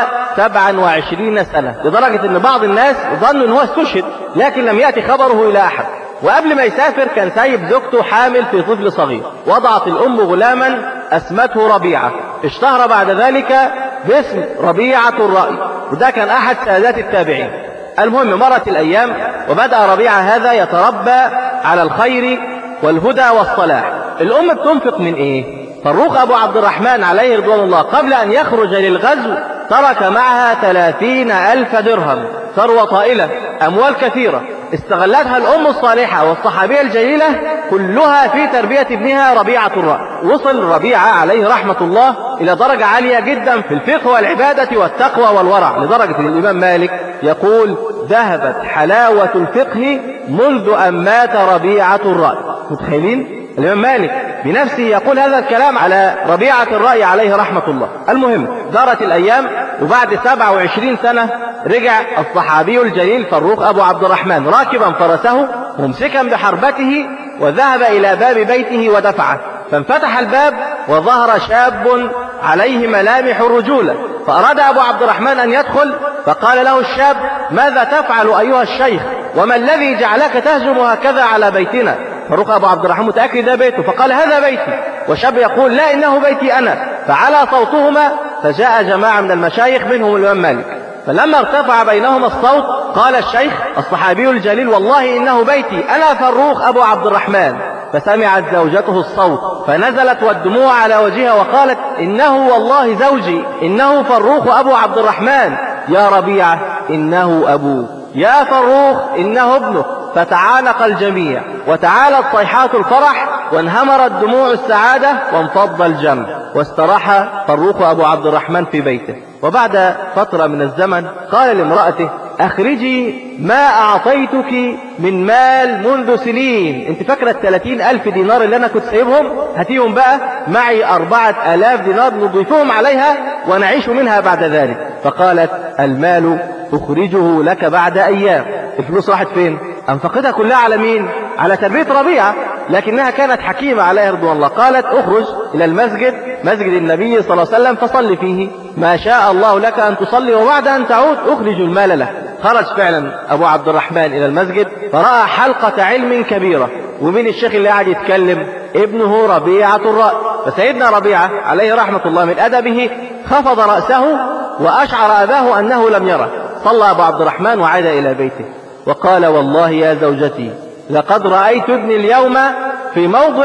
27 سنة لدرجة أن بعض الناس ظنوا أنه استشهد لكن لم يأتي خبره إلى أحد وقبل ما يسافر كان سايب زوجته حامل في طفل صغير وضعت الأم غلاما أسمته ربيعة اشتهر بعد ذلك باسم ربيعة الرأي وده كان أحد سادات التابعين المهم مرت الأيام وبدأ ربيعة هذا يتربى على الخير والهدى والصلاح الأم بتنفق من إيه؟ فاروق أبو عبد الرحمن عليه رضوان الله قبل أن يخرج للغزو ترك معها ثلاثين ألف درهم ثروة طائلة أموال كثيرة استغلتها الأم الصالحة والصحابية الجليلة كلها في تربية ابنها ربيعة الرأي وصل ربيعة عليه رحمة الله إلى درجة عالية جدا في الفقه والعبادة والتقوى والورع لدرجة أن الإمام مالك يقول ذهبت حلاوة الفقه منذ أن مات ربيعة الرأي متخيلين؟ الإمام مالك بنفسه يقول هذا الكلام على ربيعة الرأي عليه رحمة الله المهم دارت الأيام وبعد 27 سنة رجع الصحابي الجليل فاروق أبو عبد الرحمن راكبا فرسه ممسكا بحربته وذهب إلى باب بيته ودفعه فانفتح الباب وظهر شاب عليه ملامح الرجولة فأراد أبو عبد الرحمن أن يدخل فقال له الشاب ماذا تفعل أيها الشيخ وما الذي جعلك تهجم هكذا على بيتنا فاروق أبو عبد الرحمن متأكد ده بيته فقال هذا بيتي وشاب يقول لا إنه بيتي أنا فعلى صوتهما فجاء جماعة من المشايخ منهم الإمام مالك فلما ارتفع بينهما الصوت قال الشيخ الصحابي الجليل والله إنه بيتي أنا فروخ أبو عبد الرحمن فسمعت زوجته الصوت فنزلت والدموع على وجهها وقالت إنه والله زوجي إنه فروخ أبو عبد الرحمن يا ربيعة إنه أبوه يا فروخ إنه ابنه فتعانق الجميع وتعالت صيحات الفرح وانهمرت دموع السعادة وانفض الجمع واستراح فروخ أبو عبد الرحمن في بيته وبعد فترة من الزمن قال لامرأته أخرجي ما أعطيتك من مال منذ سنين أنت فاكرة الثلاثين ألف دينار اللي أنا كنت سايبهم هاتيهم بقى معي أربعة آلاف دينار نضيفهم عليها ونعيش منها بعد ذلك فقالت المال أخرجه لك بعد أيام الفلوس راحت فين أنفقتها كلها على مين على تربية ربيعة لكنها كانت حكيمة عليها رضوان الله قالت اخرج إلى المسجد مسجد النبي صلى الله عليه وسلم فصل فيه ما شاء الله لك أن تصلي وبعد أن تعود أخرج المال له خرج فعلا أبو عبد الرحمن إلى المسجد فرأى حلقة علم كبيرة ومين الشيخ اللي قاعد يتكلم ابنه ربيعة الرأي فسيدنا ربيعة عليه رحمة الله من أدبه خفض رأسه وأشعر أباه أنه لم يره صلى أبو عبد الرحمن وعاد إلى بيته وقال والله يا زوجتي لقد رأيت ابني اليوم في موضع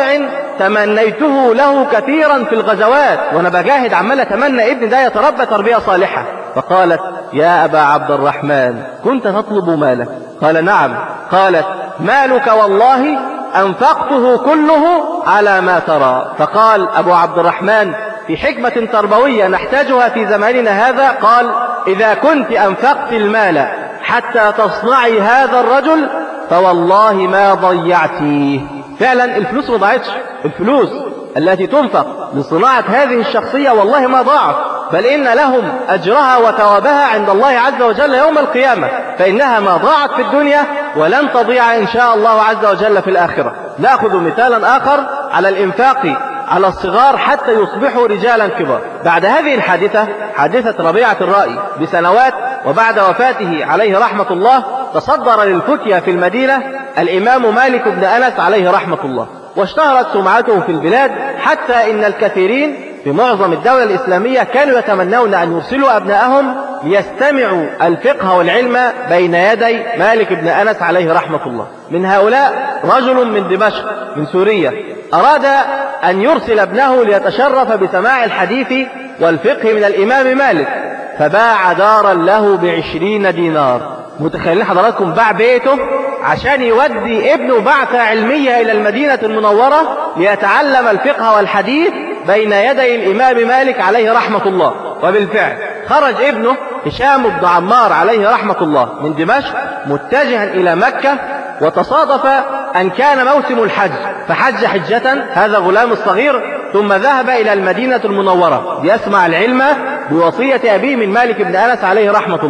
تمنيته له كثيرا في الغزوات وانا بجاهد عمال اتمنى ابني ده يتربى تربيه صالحه فقالت يا ابا عبد الرحمن كنت تطلب مالك قال نعم قالت مالك والله انفقته كله على ما ترى فقال ابو عبد الرحمن في حكمه تربويه نحتاجها في زماننا هذا قال اذا كنت انفقت المال حتى تصنعي هذا الرجل فوالله ما ضيعتيه فعلا الفلوس ما ضاعتش الفلوس التي تنفق لصناعة هذه الشخصية والله ما ضاعت بل إن لهم أجرها وثوابها عند الله عز وجل يوم القيامة فإنها ما ضاعت في الدنيا ولن تضيع إن شاء الله عز وجل في الآخرة نأخذ مثالا آخر على الإنفاق على الصغار حتى يصبحوا رجالا كبار بعد هذه الحادثة حادثة ربيعة الرأي بسنوات وبعد وفاته عليه رحمة الله تصدر للفتية في المدينة الإمام مالك بن أنس عليه رحمة الله واشتهرت سمعته في البلاد حتى إن الكثيرين في معظم الدولة الإسلامية كانوا يتمنون أن يرسلوا أبنائهم ليستمعوا الفقه والعلم بين يدي مالك بن أنس عليه رحمة الله من هؤلاء رجل من دمشق من سوريا أراد أن يرسل ابنه ليتشرف بسماع الحديث والفقه من الإمام مالك فباع دارا له بعشرين دينار متخيلين حضراتكم باع بيته عشان يودي ابنه بعثة علمية إلى المدينة المنورة ليتعلم الفقه والحديث بين يدي الإمام مالك عليه رحمة الله وبالفعل خرج ابنه هشام بن عمار عليه رحمة الله من دمشق متجها إلى مكة وتصادف أن كان موسم الحج فحج حجة هذا غلام الصغير ثم ذهب إلى المدينة المنورة ليسمع العلم بوصية أبيه من مالك بن أنس عليه رحمة الله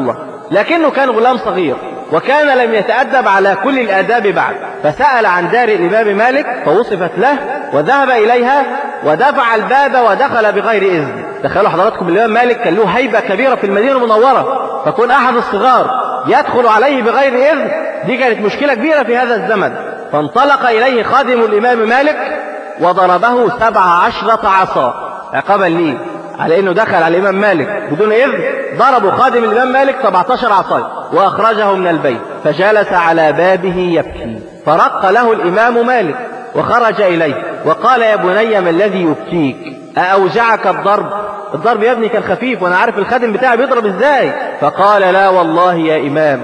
لكنه كان غلام صغير وكان لم يتأدب على كل الآداب بعد فسأل عن دار الإمام مالك فوصفت له وذهب إليها ودفع الباب ودخل بغير إذن تخيلوا حضراتكم الإمام مالك كان له هيبة كبيرة في المدينة المنورة فكون أحد الصغار يدخل عليه بغير إذن دي كانت مشكلة كبيرة في هذا الزمن فانطلق إليه خادم الإمام مالك وضربه سبع عشرة عصا عقابا ليه على انه دخل على الامام مالك بدون اذن ضربوا خادم الامام مالك 17 عصايه واخرجه من البيت فجلس على بابه يبكي فرق له الامام مالك وخرج اليه وقال يا بني ما الذي يبكيك أأوجعك الضرب الضرب يا ابني كان خفيف وانا عارف الخادم بتاعي بيضرب ازاي فقال لا والله يا امام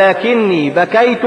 ولكني بكيت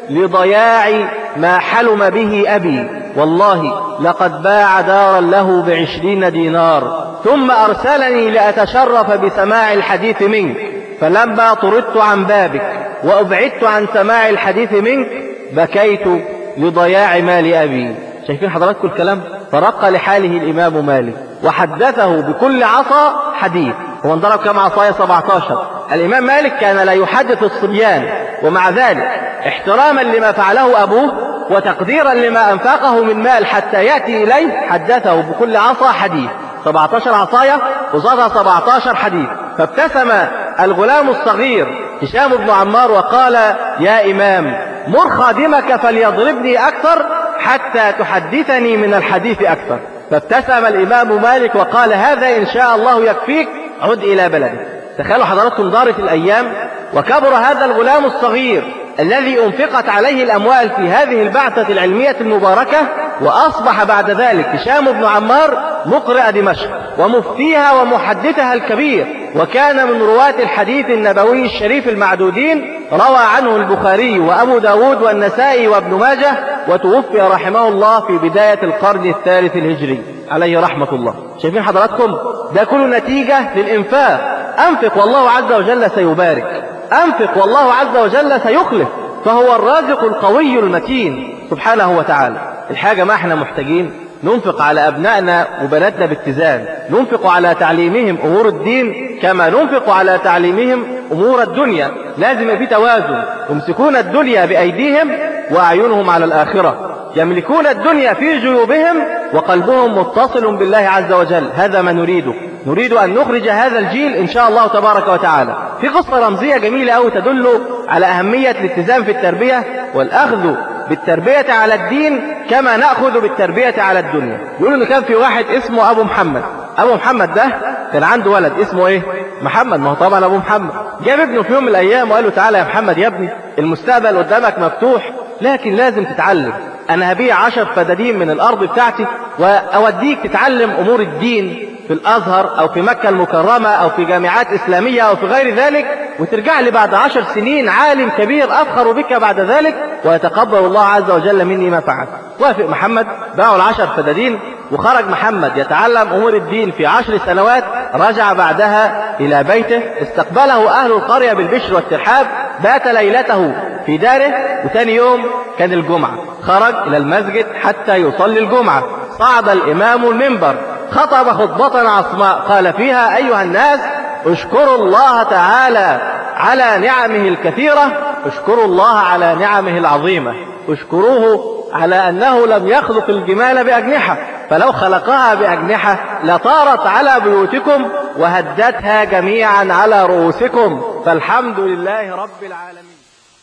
لضياع ما حلم به أبي والله لقد باع دارا له بعشرين دينار ثم أرسلني لأتشرف بسماع الحديث منك فلما طردت عن بابك وأبعدت عن سماع الحديث منك بكيت لضياع مال أبي شايفين حضراتكم الكلام فرق لحاله الإمام مالك وحدثه بكل عصا حديث هو انضرب كم عصاية 17 الإمام مالك كان لا يحدث الصبيان ومع ذلك احتراما لما فعله أبوه وتقديرا لما أنفقه من مال حتى يأتي إليه حدثه بكل عصا حديث 17 عصاية قصادها 17 حديث فابتسم الغلام الصغير هشام بن عمار وقال يا إمام مر خادمك فليضربني أكثر حتى تحدثني من الحديث أكثر فابتسم الإمام مالك وقال هذا إن شاء الله يكفيك عد إلى بلدك تخيلوا حضراتكم دارت الأيام وكبر هذا الغلام الصغير الذي أنفقت عليه الأموال في هذه البعثة العلمية المباركة وأصبح بعد ذلك هشام بن عمار مقرئ دمشق ومفتيها ومحدثها الكبير وكان من رواة الحديث النبوي الشريف المعدودين روى عنه البخاري وأبو داود والنسائي وابن ماجه وتوفي رحمه الله في بداية القرن الثالث الهجري عليه رحمة الله شايفين حضراتكم ده كله نتيجة للإنفاق أنفق والله عز وجل سيبارك أنفق والله عز وجل سيخلف فهو الرازق القوي المتين سبحانه وتعالى الحاجة ما احنا محتاجين ننفق على أبنائنا وبناتنا باتزان ننفق على تعليمهم أمور الدين كما ننفق على تعليمهم أمور الدنيا لازم في توازن يمسكون الدنيا بأيديهم وأعينهم على الآخرة يملكون الدنيا في جيوبهم وقلبهم متصل بالله عز وجل هذا ما نريده نريد أن نخرج هذا الجيل إن شاء الله تبارك وتعالى في قصة رمزية جميلة أو تدل على أهمية الالتزام في التربية والأخذ بالتربية على الدين كما نأخذ بالتربية على الدنيا يقولوا إن كان في واحد اسمه أبو محمد أبو محمد ده كان عنده ولد اسمه إيه محمد ما هو طبعا أبو محمد جاب ابنه في يوم من الأيام وقال له تعالى يا محمد يا ابني المستقبل قدامك مفتوح لكن لازم تتعلم أنا هبيع عشر فدادين من الأرض بتاعتي وأوديك تتعلم أمور الدين في الأزهر أو في مكة المكرمة أو في جامعات إسلامية أو في غير ذلك وترجع لي بعد عشر سنين عالم كبير أفخر بك بعد ذلك ويتقبل الله عز وجل مني ما فعل وافق محمد باعوا العشر فدادين وخرج محمد يتعلم أمور الدين في عشر سنوات رجع بعدها إلى بيته استقبله أهل القرية بالبشر والترحاب بات ليلته في داره وثاني يوم كان الجمعة خرج إلى المسجد حتى يصلي الجمعة صعد الإمام المنبر خطب خطبة عصماء قال فيها أيها الناس اشكروا الله تعالى على نعمه الكثيرة اشكروا الله على نعمه العظيمة اشكروه على أنه لم يخلق الجمال بأجنحة فلو خلقها بأجنحة لطارت على بيوتكم وهدتها جميعا على رؤوسكم فالحمد لله رب العالمين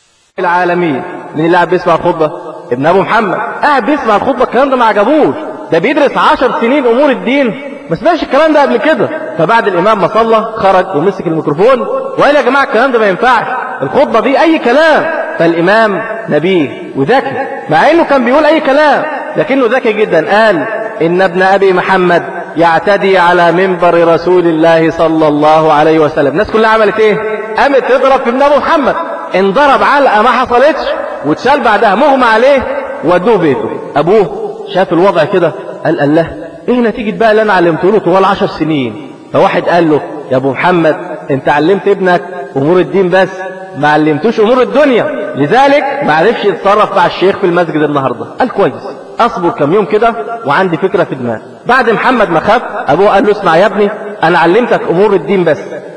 العالمين مين اللي قاعد بيسمع الخطبة ابن أبو محمد قاعد بيسمع الخطبة الكلام ده ما عجبوش ده بيدرس عشر سنين أمور الدين ما سمعش الكلام ده قبل كده فبعد الإمام ما صلى خرج ومسك الميكروفون وقال يا جماعة الكلام ده ما ينفعش الخطبة دي أي كلام فالإمام نبيه وذكي مع إنه كان بيقول أي كلام لكنه ذكي جدا قال إن ابن أبي محمد يعتدي على منبر رسول الله صلى الله عليه وسلم الناس كلها عملت ايه قامت تضرب في ابن ابو محمد انضرب علقه ما حصلتش واتشال بعدها مغمى عليه ودوه بيته ابوه شاف الوضع كده قال الله ايه نتيجه بقى اللي انا علمته له طوال عشر سنين فواحد قال له يا ابو محمد انت علمت ابنك امور الدين بس ما علمتوش امور الدنيا لذلك ما عرفش يتصرف مع الشيخ في المسجد النهارده قال كويس اصبر كم يوم كده وعندي فكره في دماغي بعد محمد ما خاف ابوه قال له اسمع يا ابني انا علمتك امور الدين بس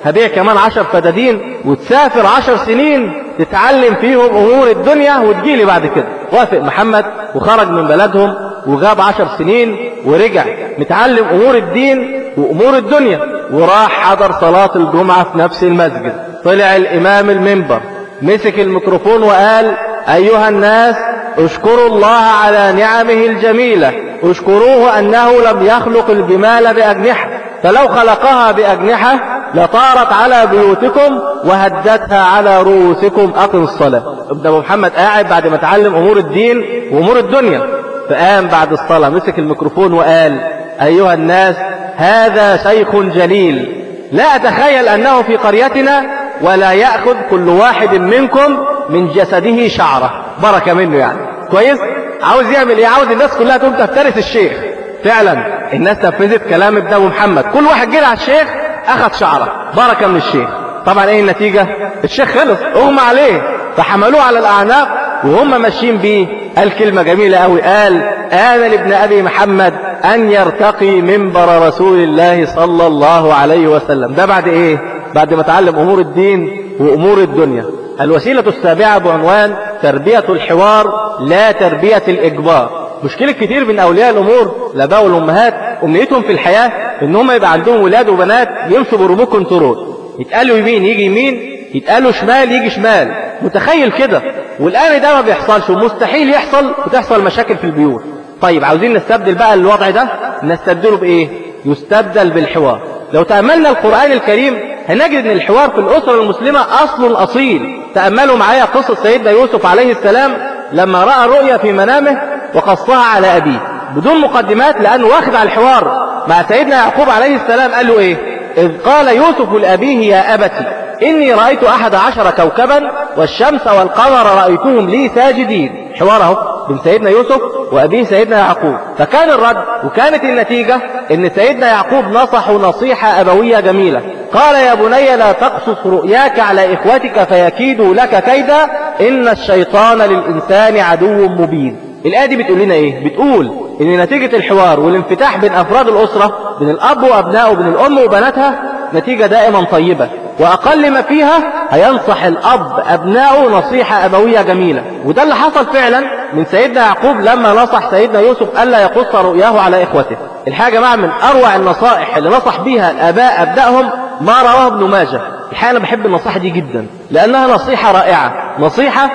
هبيع كمان عشر فدادين وتسافر عشر سنين تتعلم فيهم أمور الدنيا وتجيلي بعد كده وافق محمد وخرج من بلدهم وجاب عشر سنين ورجع متعلم أمور الدين وأمور الدنيا وراح حضر صلاة الجمعة في نفس المسجد طلع الإمام المنبر مسك الميكروفون وقال أيها الناس اشكروا الله على نعمه الجميلة اشكروه أنه لم يخلق الجمال بأجنحة فلو خلقها بأجنحة لطارت على بيوتكم وهدتها على رؤوسكم أقم الصلاة ابن أبو محمد قاعد بعد ما تعلم أمور الدين وأمور الدنيا فقام بعد الصلاة مسك الميكروفون وقال أيها الناس هذا شيخ جليل لا أتخيل أنه في قريتنا ولا يأخذ كل واحد منكم من جسده شعرة بركة منه يعني كويس عاوز يعمل ايه عاوز الناس كلها تقوم تفترس الشيخ فعلا الناس نفذت كلام ابن ابو محمد كل واحد جه على الشيخ اخذ شعره بركه من الشيخ طبعا ايه النتيجه الشيخ خلص اغمى عليه فحملوه على الاعناق وهم ماشيين بيه قال كلمه جميله قوي قال آن لابن ابي محمد ان يرتقي منبر رسول الله صلى الله عليه وسلم ده بعد ايه بعد ما تعلم امور الدين وامور الدنيا الوسيله السابعه بعنوان تربيه الحوار لا تربيه الاجبار مشكلة كتير من أولياء الأمور الآباء والأمهات أمنيتهم في الحياة إن هم يبقى عندهم ولاد وبنات يمشوا بريموت كنترول يتقالوا يمين يجي يمين يتقالوا شمال يجي شمال متخيل كده والآن ده ما بيحصلش ومستحيل يحصل وتحصل مشاكل في البيوت طيب عاوزين نستبدل بقى الوضع ده نستبدله بإيه يستبدل بالحوار لو تأملنا القرآن الكريم هنجد ان الحوار في الأسرة المسلمة أصل أصيل تأملوا معايا قصة سيدنا يوسف عليه السلام لما رأى الرؤيا في منامه وقصها على أبيه بدون مقدمات لأنه واخد على الحوار مع سيدنا يعقوب عليه السلام قال له إيه إذ قال يوسف لأبيه يا أبتي إني رأيت أحد عشر كوكبا والشمس والقمر رأيتهم لي ساجدين حواره بين سيدنا يوسف وأبيه سيدنا يعقوب فكان الرد وكانت النتيجة إن سيدنا يعقوب نصحه نصيحة أبوية جميلة قال يا بني لا تقصص رؤياك على إخوتك فيكيدوا لك كيدا إن الشيطان للإنسان عدو مبين الآية دي بتقول لنا إيه؟ بتقول إن نتيجة الحوار والانفتاح بين أفراد الأسرة بين الأب وأبنائه وبين الأم وبناتها نتيجة دائما طيبة وأقل ما فيها هينصح الأب أبنائه نصيحة أبوية جميلة وده اللي حصل فعلا من سيدنا يعقوب لما نصح سيدنا يوسف ألا يقص رؤياه على إخوته الحاجة مع من أروع النصائح اللي نصح بيها الآباء أبنائهم ما رواه ابن ماجه الحقيقة أنا بحب النصيحة دي جدا لأنها نصيحة رائعة نصيحة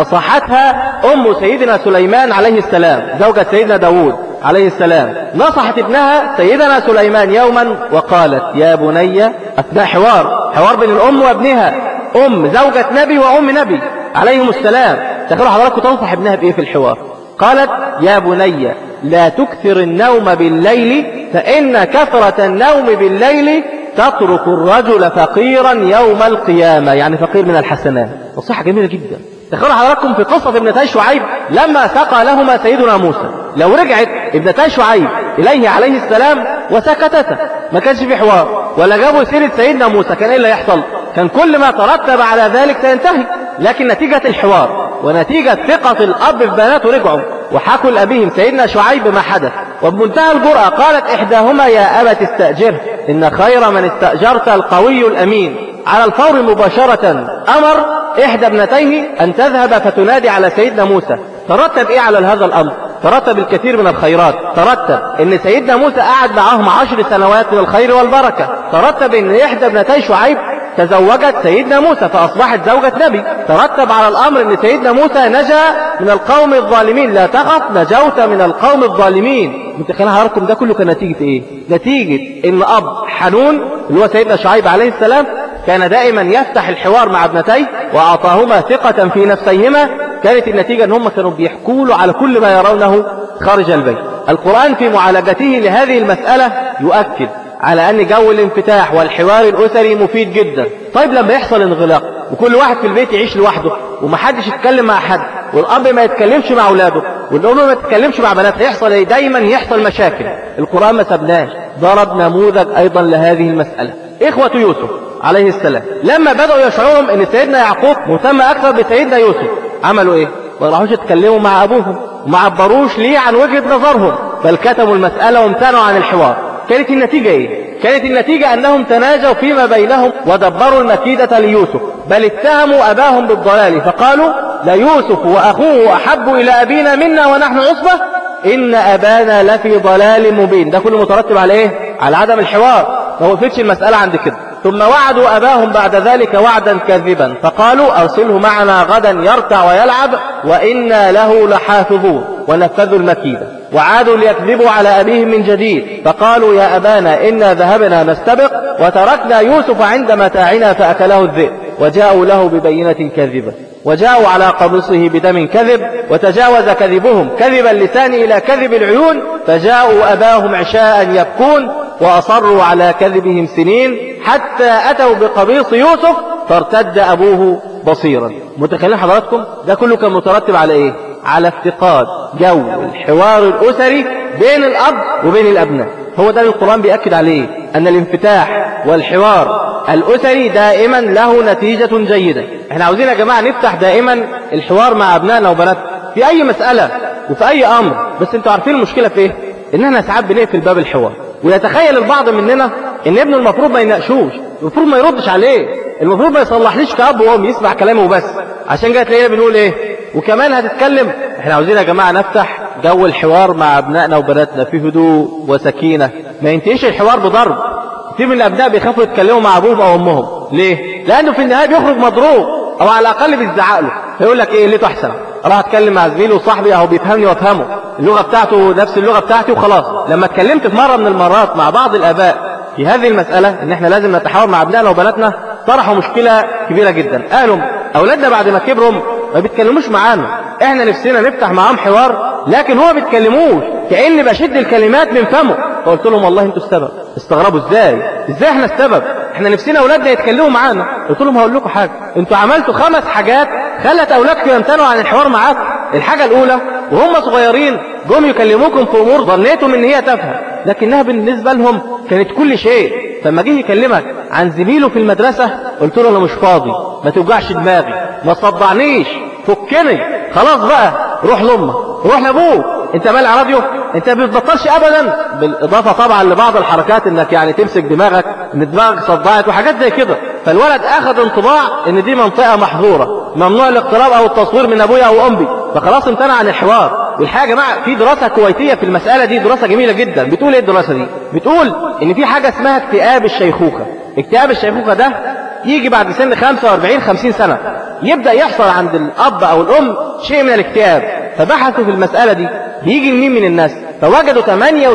نصحتها أم سيدنا سليمان عليه السلام زوجة سيدنا داود عليه السلام نصحت ابنها سيدنا سليمان يوما وقالت يا بني أثناء حوار حوار بين الأم وابنها أم زوجة نبي وأم نبي عليهم السلام تخيلوا حضراتكم تنصح ابنها بإيه في الحوار قالت يا بني لا تكثر النوم بالليل فإن كثرة النوم بالليل تترك الرجل فقيرا يوم القيامة يعني فقير من الحسنات نصيحة جميلة جدا تخيلوا حضراتكم في قصة ابنتي شعيب لما سقى لهما سيدنا موسى لو رجعت ابنتي شعيب إليه عليه السلام وسكتتا ما كانش في حوار ولا جابوا سيرة سيدنا موسى كان إيه اللي يحصل كان كل ما ترتب على ذلك سينتهي لكن نتيجة الحوار ونتيجة ثقة الأب في بناته رجعوا وحكوا لأبيهم سيدنا شعيب ما حدث وبمنتهى الجرأة قالت إحداهما يا أبت استأجره إن خير من استأجرت القوي الأمين على الفور مباشرة أمر إحدى ابنتيه أن تذهب فتنادي على سيدنا موسى ترتب إيه على هذا الأمر ترتب الكثير من الخيرات ترتب ان سيدنا موسى قعد معهم عشر سنوات من الخير والبركة ترتب ان احدى ابنتي شعيب تزوجت سيدنا موسى فأصبحت زوجة نبي ترتب على الأمر أن سيدنا موسى نجا من القوم الظالمين لا تخف نجوت من القوم الظالمين متخيلين حضراتكم ده كله كان نتيجة إيه نتيجة أن أب حنون اللي هو سيدنا شعيب عليه السلام كان دائما يفتح الحوار مع ابنتيه وأعطاهما ثقة في نفسيهما كانت النتيجة أن هم كانوا بيحكوا له على كل ما يرونه خارج البيت القرآن في معالجته لهذه المسألة يؤكد على أن جو الانفتاح والحوار الأسري مفيد جدا طيب لما يحصل انغلاق وكل واحد في البيت يعيش لوحده ومحدش يتكلم مع حد والأب ما يتكلمش مع أولاده والأم ما تتكلمش مع بناتها يحصل ايه دايما يحصل مشاكل القرآن ما سبناش ضرب نموذج أيضا لهذه المسألة إخوة يوسف عليه السلام لما بدأوا يشعرهم أن سيدنا يعقوب مهتم أكثر بسيدنا يوسف عملوا إيه؟ ما راحوش يتكلموا مع أبوهم وما عبروش ليه عن وجهة نظرهم بل كتموا المسألة وامتنعوا عن الحوار كانت النتيجة ايه كانت النتيجة أنهم تناجوا فيما بينهم ودبروا المكيدة ليوسف بل اتهموا أباهم بالضلال فقالوا ليوسف وأخوه أحب إلى أبينا منا ونحن عصبة إن أبانا لفي ضلال مبين ده كله مترتب على إيه؟ على عدم الحوار ما وقفتش المسألة عند كده ثم وعدوا أباهم بعد ذلك وعدا كاذبا فقالوا أرسله معنا غدا يرتع ويلعب وإنا له لحافظون ونفذوا المكيدة وعادوا ليكذبوا على أبيهم من جديد فقالوا يا أبانا إنا ذهبنا نستبق وتركنا يوسف عند متاعنا فأكله الذئب وجاءوا له ببينة كاذبة وجاءوا على قميصه بدم كذب وتجاوز كذبهم كذب اللسان إلى كذب العيون فجاءوا أباهم عشاء يبكون وأصروا على كذبهم سنين حتى أتوا بقميص يوسف فارتد أبوه بصيرا متخيلين حضراتكم ده كله كان مترتب على إيه على افتقاد جو الحوار الأسري بين الأب وبين الأبناء هو ده اللي القرآن بيأكد عليه أن الانفتاح والحوار الأسري دائما له نتيجة جيدة احنا عاوزين يا جماعة نفتح دائما الحوار مع أبنائنا وبناتنا في أي مسألة وفي أي أمر بس انتوا عارفين المشكلة في ايه ان احنا ساعات بنقفل باب الحوار ويتخيل البعض مننا ان ابنه المفروض ما يناقشوش المفروض ما يردش عليه المفروض ما يصلحليش كأب وأم يسمع كلامه بس عشان كده تلاقينا بنقول ايه وكمان هتتكلم احنا عاوزين يا جماعة نفتح جو الحوار مع أبنائنا وبناتنا في هدوء وسكينة ما ينتهيش الحوار بضرب كتير من الأبناء بيخافوا يتكلموا مع أبوهم أو أمهم ليه؟ لأنه في النهاية بيخرج مضروب أو على الأقل بيزعق له فيقول لك إيه ليه أحسن أروح أتكلم مع زميلي وصاحبي أهو بيفهمني وأفهمه اللغة بتاعته نفس اللغة بتاعتي وخلاص لما اتكلمت في مرة من المرات مع بعض الآباء في هذه المسألة إن إحنا لازم نتحاور مع أبنائنا وبناتنا طرحوا مشكلة كبيرة جدا قالوا أولادنا بعد ما كبروا ما بيتكلموش معانا إحنا نفسنا نفتح معاهم حوار لكن هو ما بيتكلموش كأني بشد الكلمات من فمه فقلت لهم والله انتوا السبب استغربوا ازاي ازاي احنا السبب احنا نفسنا اولادنا يتكلموا معانا قلت لهم هقول لكم حاجه انتوا عملتوا خمس حاجات خلت اولادكم يمتنعوا عن الحوار معاكم الحاجه الاولى وهم صغيرين جم يكلموكم في امور ظنيتم ان هي تافهه لكنها بالنسبه لهم كانت كل شيء فلما جه يكلمك عن زميله في المدرسه قلت له انا مش فاضي ما توجعش دماغي ما تصدعنيش فكني خلاص بقى روح لامك روح لابوك انت مالع راديو انت ما بتبطلش ابدا بالاضافه طبعا لبعض الحركات انك يعني تمسك دماغك ان دماغك صدعت وحاجات زي كده فالولد اخذ انطباع ان دي منطقه محظوره ممنوع الاقتراب او التصوير من ابويا او امي فخلاص امتنع عن الحوار والحاجه يا جماعه في دراسه كويتيه في المساله دي دراسه جميله جدا بتقول ايه الدراسه دي بتقول ان في حاجه اسمها اكتئاب الشيخوخه اكتئاب الشيخوخه ده يجي بعد سن 45 50 سنه يبدا يحصل عند الاب او الام شيء من الاكتئاب فبحثوا في المساله دي بيجي منين من الناس فوجدوا 68%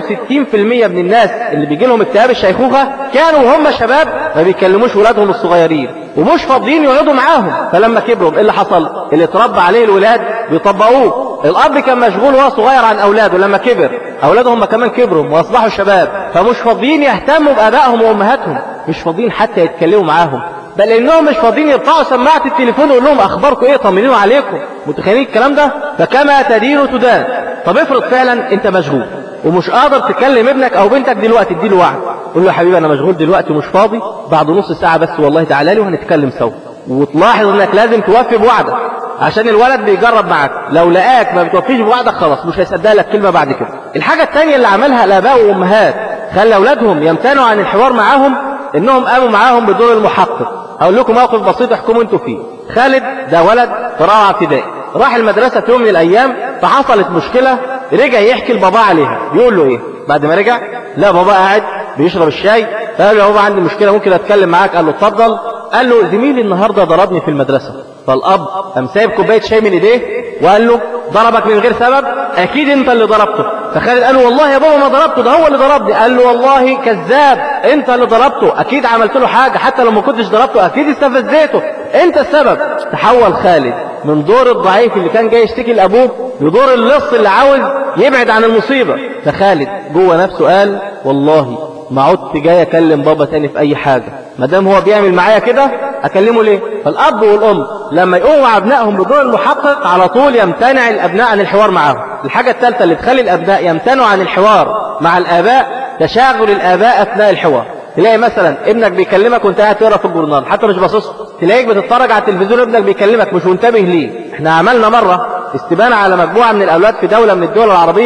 من الناس اللي بيجي لهم اكتئاب الشيخوخة كانوا وهم شباب ما بيكلموش ولادهم الصغيرين ومش فاضيين يقعدوا معاهم فلما كبروا ايه اللي حصل اللي اتربى عليه الولاد بيطبقوه الاب كان مشغول وهو صغير عن اولاده لما كبر اولاده هم كمان كبروا واصبحوا شباب فمش فاضيين يهتموا بابائهم وامهاتهم مش فاضيين حتى يتكلموا معاهم بل انهم مش فاضيين يرفعوا سماعه التليفون ويقول لهم اخباركم ايه طمنوا عليكم متخيلين الكلام ده فكما تدين تدان طب افرض فعلا انت مشغول ومش قادر تكلم ابنك او بنتك دلوقتي اديله وعد قول له يا حبيبي انا مشغول دلوقتي ومش فاضي بعد نص ساعه بس والله تعالى لي وهنتكلم سوا وتلاحظ انك لازم توفي بوعدك عشان الولد بيجرب معاك لو لقاك ما بتوفيش بوعدك خلاص مش هيصدق لك كلمه بعد كده الحاجه الثانيه اللي عملها الاباء والامهات خلى اولادهم يمتنعوا عن الحوار معاهم انهم قاموا معاهم بدور المحقق هقول لكم موقف بسيط احكموا انتوا فيه خالد ده ولد في رابعه ابتدائي راح المدرسه في يوم من الايام فحصلت مشكله رجع يحكي لباباه عليها بيقول له ايه بعد ما رجع لا بابا قاعد بيشرب الشاي فقال له يا بابا عندي مشكله ممكن اتكلم معاك قال له اتفضل قال له زميلي النهارده ضربني في المدرسه فالاب قام سايب كوبايه شاي من ايديه وقال له ضربك من غير سبب اكيد انت اللي ضربته فخالد قال له والله يا بابا ما ضربته ده هو اللي ضربني قال له والله كذاب انت اللي ضربته اكيد عملت له حاجه حتى لو ما كنتش ضربته اكيد استفزيته انت السبب تحول خالد من دور الضعيف اللي كان جاي يشتكي لابوه لدور اللص اللي عاوز يبعد عن المصيبه فخالد جوه نفسه قال والله ما عدت جاي اكلم بابا تاني في اي حاجه ما دام هو بيعمل معايا كده اكلمه ليه فالاب والام لما يقوموا مع ابنائهم بدور المحقق على طول يمتنع الابناء عن الحوار معاهم الحاجه الثالثه اللي تخلي الابناء يمتنعوا عن الحوار مع الاباء تشاغل الاباء اثناء الحوار تلاقي مثلا ابنك بيكلمك وانت قاعد تقرا في الجورنال حتى مش باصص تلاقيك بتتفرج على التلفزيون ابنك بيكلمك مش منتبه ليه احنا عملنا مره استبانه على مجموعه من الاولاد في دوله من الدول العربيه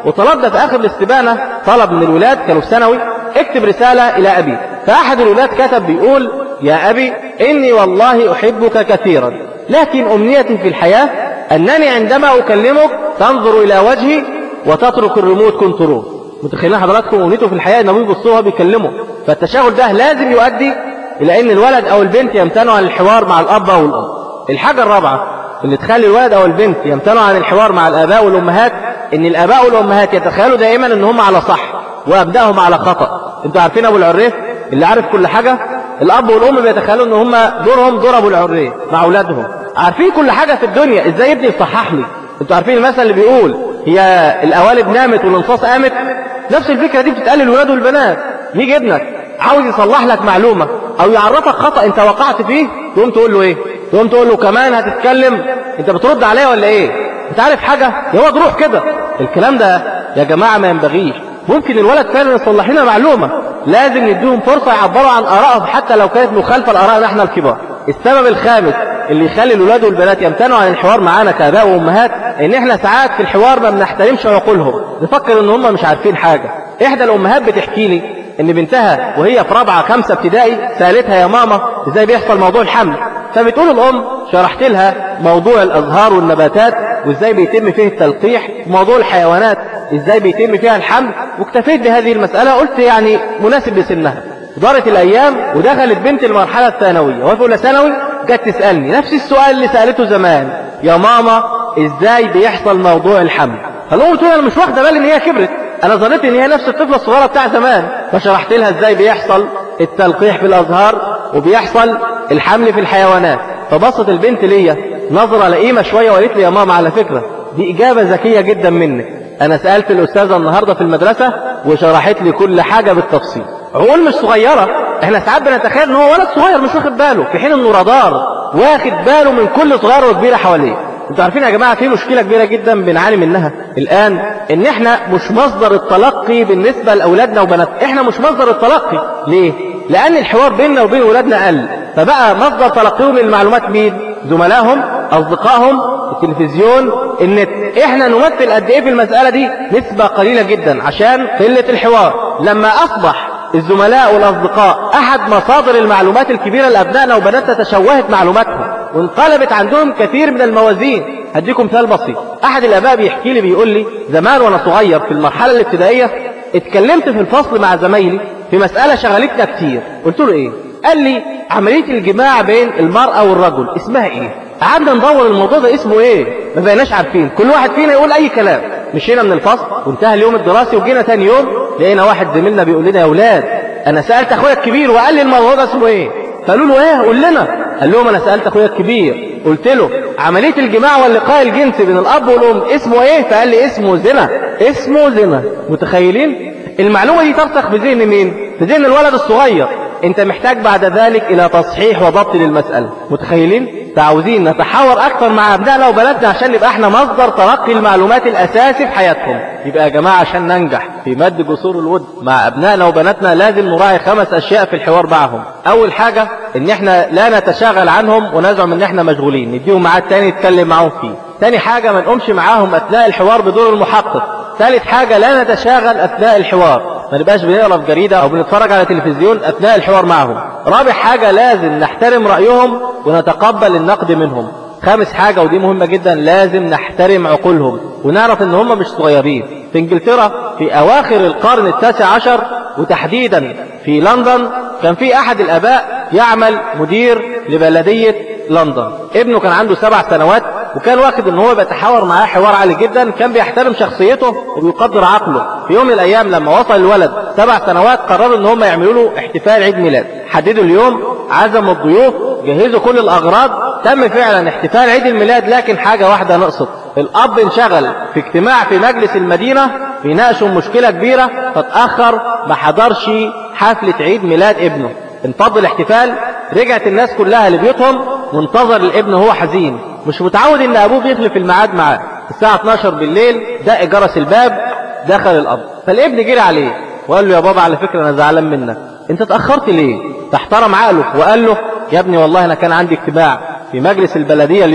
وطلبنا في آخر الاستبانة طلب من الولاد كانوا في ثانوي اكتب رسالة إلى أبي فأحد الولاد كتب بيقول يا أبي إني والله أحبك كثيرا لكن أمنيتي في الحياة أنني عندما أكلمك تنظر إلى وجهي وتترك الريموت كنترول متخيلين حضراتكم أمنيته في الحياة إنه بيبصوا وهو بيكلمه فالتشاغل ده لازم يؤدي إلى أن الولد أو البنت يمتنعوا عن الحوار مع الأب أو الأم الحاجة الرابعة اللي تخلي الولد أو البنت يمتنعوا عن الحوار مع الآباء والأمهات إن الآباء والأمهات يتخيلوا دائما إن هم على صح وأبنائهم على خطأ أنتوا عارفين أبو العريف اللي عارف كل حاجة الأب والأم بيتخيلوا إن هم دورهم دور أبو العريف مع أولادهم عارفين كل حاجة في الدنيا إزاي ابني يصحح لي أنتوا عارفين المثل اللي بيقول هي القوالب نامت والانصاص قامت نفس الفكرة دي بتتقال للولاد والبنات يجي ابنك عاوز يصلح لك معلومة أو يعرفك خطأ أنت وقعت فيه تقوم تقول له إيه تقوم تقول له كمان هتتكلم أنت بترد عليا ولا إيه أنت عارف حاجة يا واد روح كده الكلام ده يا جماعة ما ينبغيش ممكن الولد فعلا يصلح لنا معلومة لازم نديهم فرصة يعبروا عن آرائهم حتى لو كانت مخالفة لآرائنا احنا الكبار السبب الخامس اللي يخلي الولاد والبنات يمتنعوا عن الحوار معانا كآباء وأمهات إن إحنا ساعات في الحوار ما بنحترمش عقولهم نفكر إن هم مش عارفين حاجة إحدى الأمهات بتحكي لي إن بنتها وهي في رابعة خمسة ابتدائي سألتها يا ماما إزاي بيحصل موضوع الحمل فبتقول الأم شرحت لها موضوع الأزهار والنباتات وإزاي بيتم فيه التلقيح وموضوع الحيوانات إزاي بيتم فيها الحمل واكتفيت بهذه المسألة قلت يعني مناسب لسنها دارت الأيام ودخلت بنت المرحلة الثانوية وهي في أولى ثانوي جت تسألني نفس السؤال اللي سألته زمان يا ماما إزاي بيحصل موضوع الحمل فالأم قلت أنا مش واخدة بالي إن هي كبرت أنا ظنيت إن هي نفس الطفلة الصغيرة بتاع زمان فشرحت لها إزاي بيحصل التلقيح في الأزهار وبيحصل الحمل في الحيوانات فبصت البنت ليا نظرة لئيمة شوية وقالت لي يا ماما على فكرة دي إجابة ذكية جدا منك أنا سألت الأستاذة النهاردة في المدرسة وشرحت لي كل حاجة بالتفصيل عقول مش صغيرة احنا ساعات بنتخيل ان هو ولد صغير مش واخد باله في حين انه رادار واخد باله من كل صغيرة وكبيرة حواليه انتوا عارفين يا جماعة في مشكلة كبيرة جدا بنعاني منها الآن ان احنا مش مصدر التلقي بالنسبة لأولادنا وبناتنا احنا مش مصدر التلقي ليه؟ لأن الحوار بيننا وبين أولادنا قل فبقى مصدر تلقيهم للمعلومات مين؟ زملائهم أصدقائهم التلفزيون النت احنا نمثل قد ايه في المسألة دي نسبة قليلة جدا عشان قلة الحوار لما أصبح الزملاء والأصدقاء أحد مصادر المعلومات الكبيرة لأبنائنا وبناتنا تشوهت معلوماتهم وانقلبت عندهم كثير من الموازين هديكم مثال بسيط أحد الآباء بيحكي لي بيقول لي زمان وأنا صغير في المرحلة الابتدائية اتكلمت في الفصل مع زمايلي في مسألة شغلتنا كتير قلت له إيه قال لي عملية الجماع بين المرأة والرجل اسمها إيه قعدنا ندور الموضوع ده اسمه إيه ما بقيناش عارفين كل واحد فينا يقول أي كلام مشينا من الفصل وانتهى اليوم الدراسي وجينا تاني يوم لقينا واحد زميلنا بيقول لنا يا اولاد انا سالت اخويا الكبير وقال لي الموضوع ده اسمه ايه فقالوا له ايه قول لنا قال لهم انا سالت اخويا الكبير قلت له عمليه الجماع واللقاء الجنسي بين الاب والام اسمه ايه فقال لي اسمه زنا اسمه زنا متخيلين المعلومه دي ترسخ في ذهن مين في ذهن الولد الصغير انت محتاج بعد ذلك الى تصحيح وضبط للمساله متخيلين تعاوزين نتحاور اكثر مع ابنائنا وبناتنا عشان نبقى احنا مصدر تلقي المعلومات الاساسي في حياتهم يبقى يا جماعه عشان ننجح في مد جسور الود مع ابنائنا وبناتنا لازم نراعي خمس اشياء في الحوار معهم اول حاجه ان احنا لا نتشاغل عنهم ونزعم ان احنا مشغولين نديهم ميعاد تاني نتكلم معاهم فيه تاني حاجه ما نقومش معاهم اثناء الحوار بدور المحقق ثالث حاجه لا نتشاغل اثناء الحوار ما نبقاش بنقرا في جريده او بنتفرج على تلفزيون اثناء الحوار معهم رابع حاجه لازم نحترم رايهم ونتقبل النقد منهم خامس حاجة ودي مهمة جدا لازم نحترم عقولهم ونعرف ان هم مش صغيرين في انجلترا في اواخر القرن التاسع عشر وتحديدا في لندن كان في احد الاباء يعمل مدير لبلدية لندن ابنه كان عنده سبع سنوات وكان واخد ان هو بيتحاور معاه حوار عالي جدا كان بيحترم شخصيته وبيقدر عقله في يوم من الايام لما وصل الولد سبع سنوات قرروا ان هم يعملوا له احتفال عيد ميلاد حددوا اليوم عزموا الضيوف جهزوا كل الاغراض تم فعلا احتفال عيد الميلاد لكن حاجة واحدة نقصت الاب انشغل في اجتماع في مجلس المدينة بيناقشوا مشكلة كبيرة فتأخر ما حضرش حفلة عيد ميلاد ابنه انفض الاحتفال رجعت الناس كلها لبيوتهم وانتظر الابن وهو حزين مش متعود ان ابوه بيخلف الميعاد معاه الساعة 12 بالليل دق جرس الباب دخل الاب فالابن جري عليه وقال له يا بابا على فكرة انا زعلان منك انت اتأخرت ليه فاحترم عقله وقال له يا ابني والله انا كان عندي اجتماع في مجلس البلدية اليوم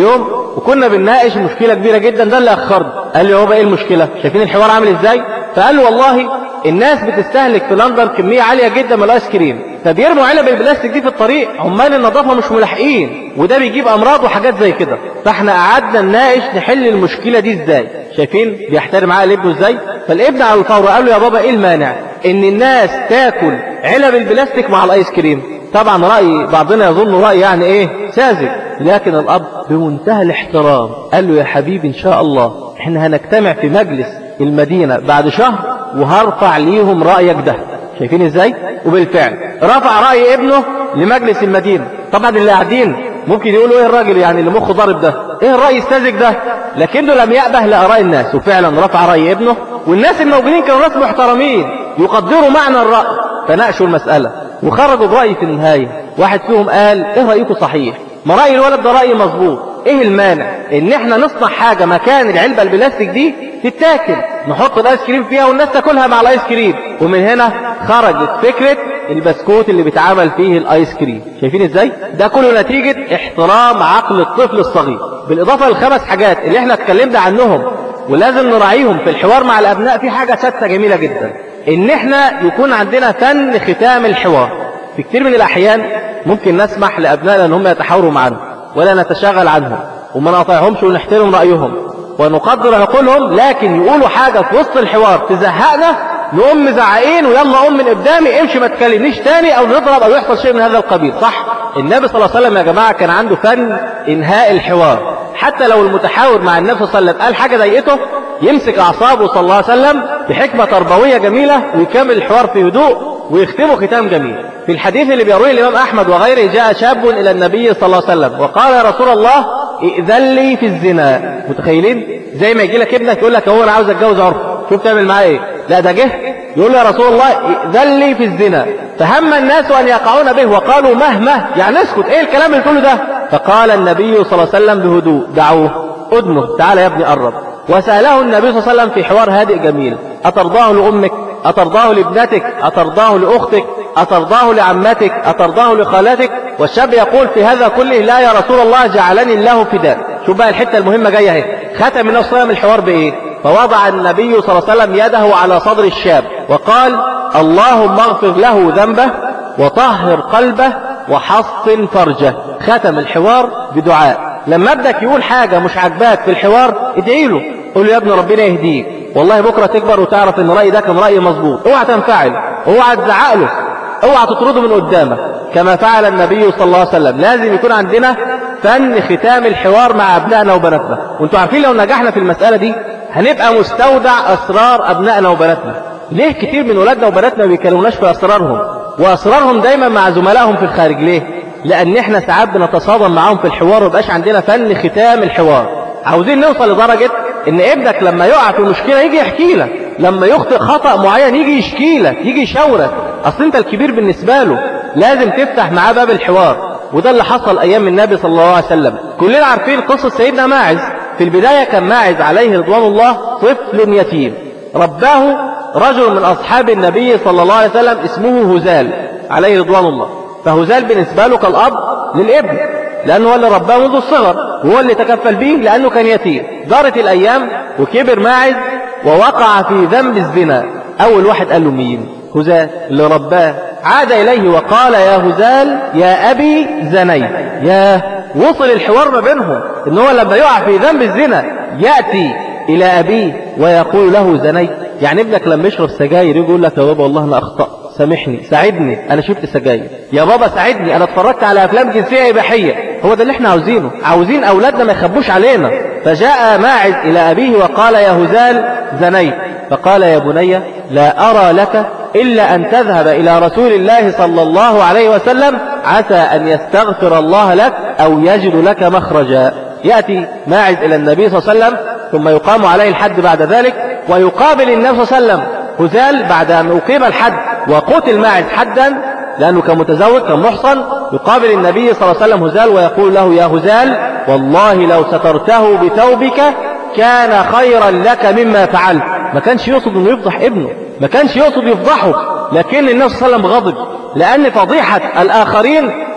وكنا بنناقش مشكلة كبيرة جدا ده اللي أخرنا قال لي هو بقى إيه المشكلة شايفين الحوار عامل إزاي فقال له والله الناس بتستهلك في لندن كمية عالية جدا من الآيس كريم فبيرموا علب البلاستيك دي في الطريق عمال النظافة مش ملاحقين وده بيجيب أمراض وحاجات زي كده فاحنا قعدنا نناقش نحل المشكلة دي إزاي شايفين بيحترم عقل ابنه إزاي فالابن على الفور قال له يا بابا إيه المانع إن الناس تاكل علب البلاستيك مع الآيس كريم طبعا رأي بعضنا يظن رأي يعني إيه ساذج لكن الأب بمنتهى الاحترام قال له يا حبيبي إن شاء الله احنا هنجتمع في مجلس المدينة بعد شهر وهرفع ليهم رأيك ده شايفين ازاي وبالفعل رفع رأي ابنه لمجلس المدينة طبعا اللي قاعدين ممكن يقولوا ايه الراجل يعني اللي مخه ضارب ده ايه الرأي الساذج ده لكنه لم يأبه لآراء الناس وفعلا رفع رأي ابنه والناس الموجودين كانوا ناس محترمين يقدروا معنى الرأي فناقشوا المسألة وخرجوا برأي في النهاية واحد فيهم قال ايه رأيكم صحيح ما رأي الولد ده رأي مظبوط ايه المانع ان احنا نصنع حاجة مكان العلبة البلاستيك دي تتاكل نحط الايس كريم فيها والناس تاكلها مع الايس كريم ومن هنا خرجت فكرة البسكوت اللي بيتعمل فيه الايس كريم شايفين ازاي ده كله نتيجة احترام عقل الطفل الصغير بالاضافة للخمس حاجات اللي احنا اتكلمنا عنهم ولازم نراعيهم في الحوار مع الابناء في حاجة سادسة جميلة جدا ان احنا يكون عندنا فن ختام الحوار في كتير من الاحيان ممكن نسمح لابنائنا ان هم يتحاوروا معنا ولا نتشاغل عنهم وما نقاطعهمش ونحترم رايهم ونقدر عقولهم لكن يقولوا حاجة في وسط الحوار تزهقنا نقوم مزعقين ويلا قوم من قدامي امشي ما تكلمنيش تاني او نضرب او يحصل شيء من هذا القبيل صح النبي صلى الله عليه وسلم يا جماعة كان عنده فن انهاء الحوار حتى لو المتحاور مع النبي صلى الله عليه وسلم قال حاجة ضايقته يمسك اعصابه صلى الله عليه وسلم بحكمة تربوية جميلة ويكمل الحوار في هدوء ويختمه ختام جميل في الحديث اللي بيرويه الإمام أحمد وغيره جاء شاب إلى النبي صلى الله عليه وسلم وقال يا رسول الله ائذن لي في الزنا متخيلين زي ما يجي لك ابنك يقول لك هو انا عاوز اتجوز عرف شوف تعمل معاه ايه لا ده جه يقول له يا رسول الله ائذن لي في الزنا فهم الناس ان يقعون به وقالوا مهما يعني اسكت ايه الكلام اللي تقوله ده فقال النبي صلى الله عليه وسلم بهدوء دعوه ادنه تعالى يا ابني قرب وسأله النبي صلى الله عليه وسلم في حوار هادئ جميل أترضاه لأمك أترضاه لابنتك أترضاه لأختك أترضاه لعمتك أترضاه لخالتك والشاب يقول في هذا كله لا يا رسول الله جعلني الله فداء شوف بقى الحتة المهمة جاية اهي ختم النبي صلى الله عليه وسلم الحوار بإيه فوضع النبي صلى الله عليه وسلم يده على صدر الشاب وقال اللهم اغفر له ذنبه وطهر قلبه وحصن فرجه ختم الحوار بدعاء لما ابنك يقول حاجة مش عاجباك في الحوار ادعي له قول له يا ابني ربنا يهديك والله بكرة تكبر وتعرف ان رأيي ده كان رأي مظبوط اوعى تنفعل اوعى تزعق له اوعى تطرده من قدامك كما فعل النبي صلى الله عليه وسلم لازم يكون عندنا فن ختام الحوار مع ابنائنا وبناتنا وانتوا عارفين لو نجحنا في المسألة دي هنبقى مستودع اسرار ابنائنا وبناتنا ليه كتير من ولادنا وبناتنا ما بيكلموناش في اسرارهم واسرارهم دايما مع زملائهم في الخارج ليه لان احنا ساعات بنتصادم معاهم في الحوار ومبقاش عندنا فن ختام الحوار عاوزين نوصل لدرجة ان ابنك لما يقع في مشكلة يجي يحكي لك لما يخطئ خطأ معين يجي يشكي لك يجي يشاورك اصل انت الكبير بالنسبة له لازم تفتح معاه باب الحوار وده اللي حصل ايام النبي صلى الله عليه وسلم كلنا عارفين قصة سيدنا ماعز في البداية كان ماعز عليه رضوان الله طفل يتيم رباه رجل من اصحاب النبي صلى الله عليه وسلم اسمه هزال عليه رضوان الله فهزال بالنسبة له كالاب للابن لأنه هو اللي رباه منذ الصغر وهو اللي تكفل به لأنه كان يتيم دارت الأيام وكبر ماعز ووقع في ذنب الزنا أول واحد قال له مين هزال اللي رباه عاد إليه وقال يا هزال يا أبي زنيت يا وصل الحوار ما بينهم إن هو لما يقع في ذنب الزنا يأتي إلى أبيه ويقول له زنيت يعني ابنك لما يشرب سجاير يقول لك يا بابا والله أنا أخطأت سامحني ساعدني انا شفت سجاير يا بابا ساعدني انا اتفرجت على افلام جنسيه اباحيه هو ده اللي احنا عاوزينه عاوزين اولادنا ما يخبوش علينا فجاء ماعز الى ابيه وقال يا هزال زنيت فقال يا بني لا ارى لك الا ان تذهب الى رسول الله صلى الله عليه وسلم عسى ان يستغفر الله لك او يجد لك مخرجا ياتي ماعز الى النبي صلى الله عليه وسلم ثم يقام عليه الحد بعد ذلك ويقابل النبي صلى الله عليه وسلم هزال بعد أن أقيم الحد وقتل ماعز حدا لأنه كان متزوج كان محصن يقابل النبي صلى الله عليه وسلم هزال ويقول له يا هزال والله لو سترته بثوبك كان خيرا لك مما فعلت ما كانش يقصد انه يفضح ابنه ما كانش يقصد يفضحه لكن النبي صلى الله عليه وسلم غضب لأن فضيحة الآخرين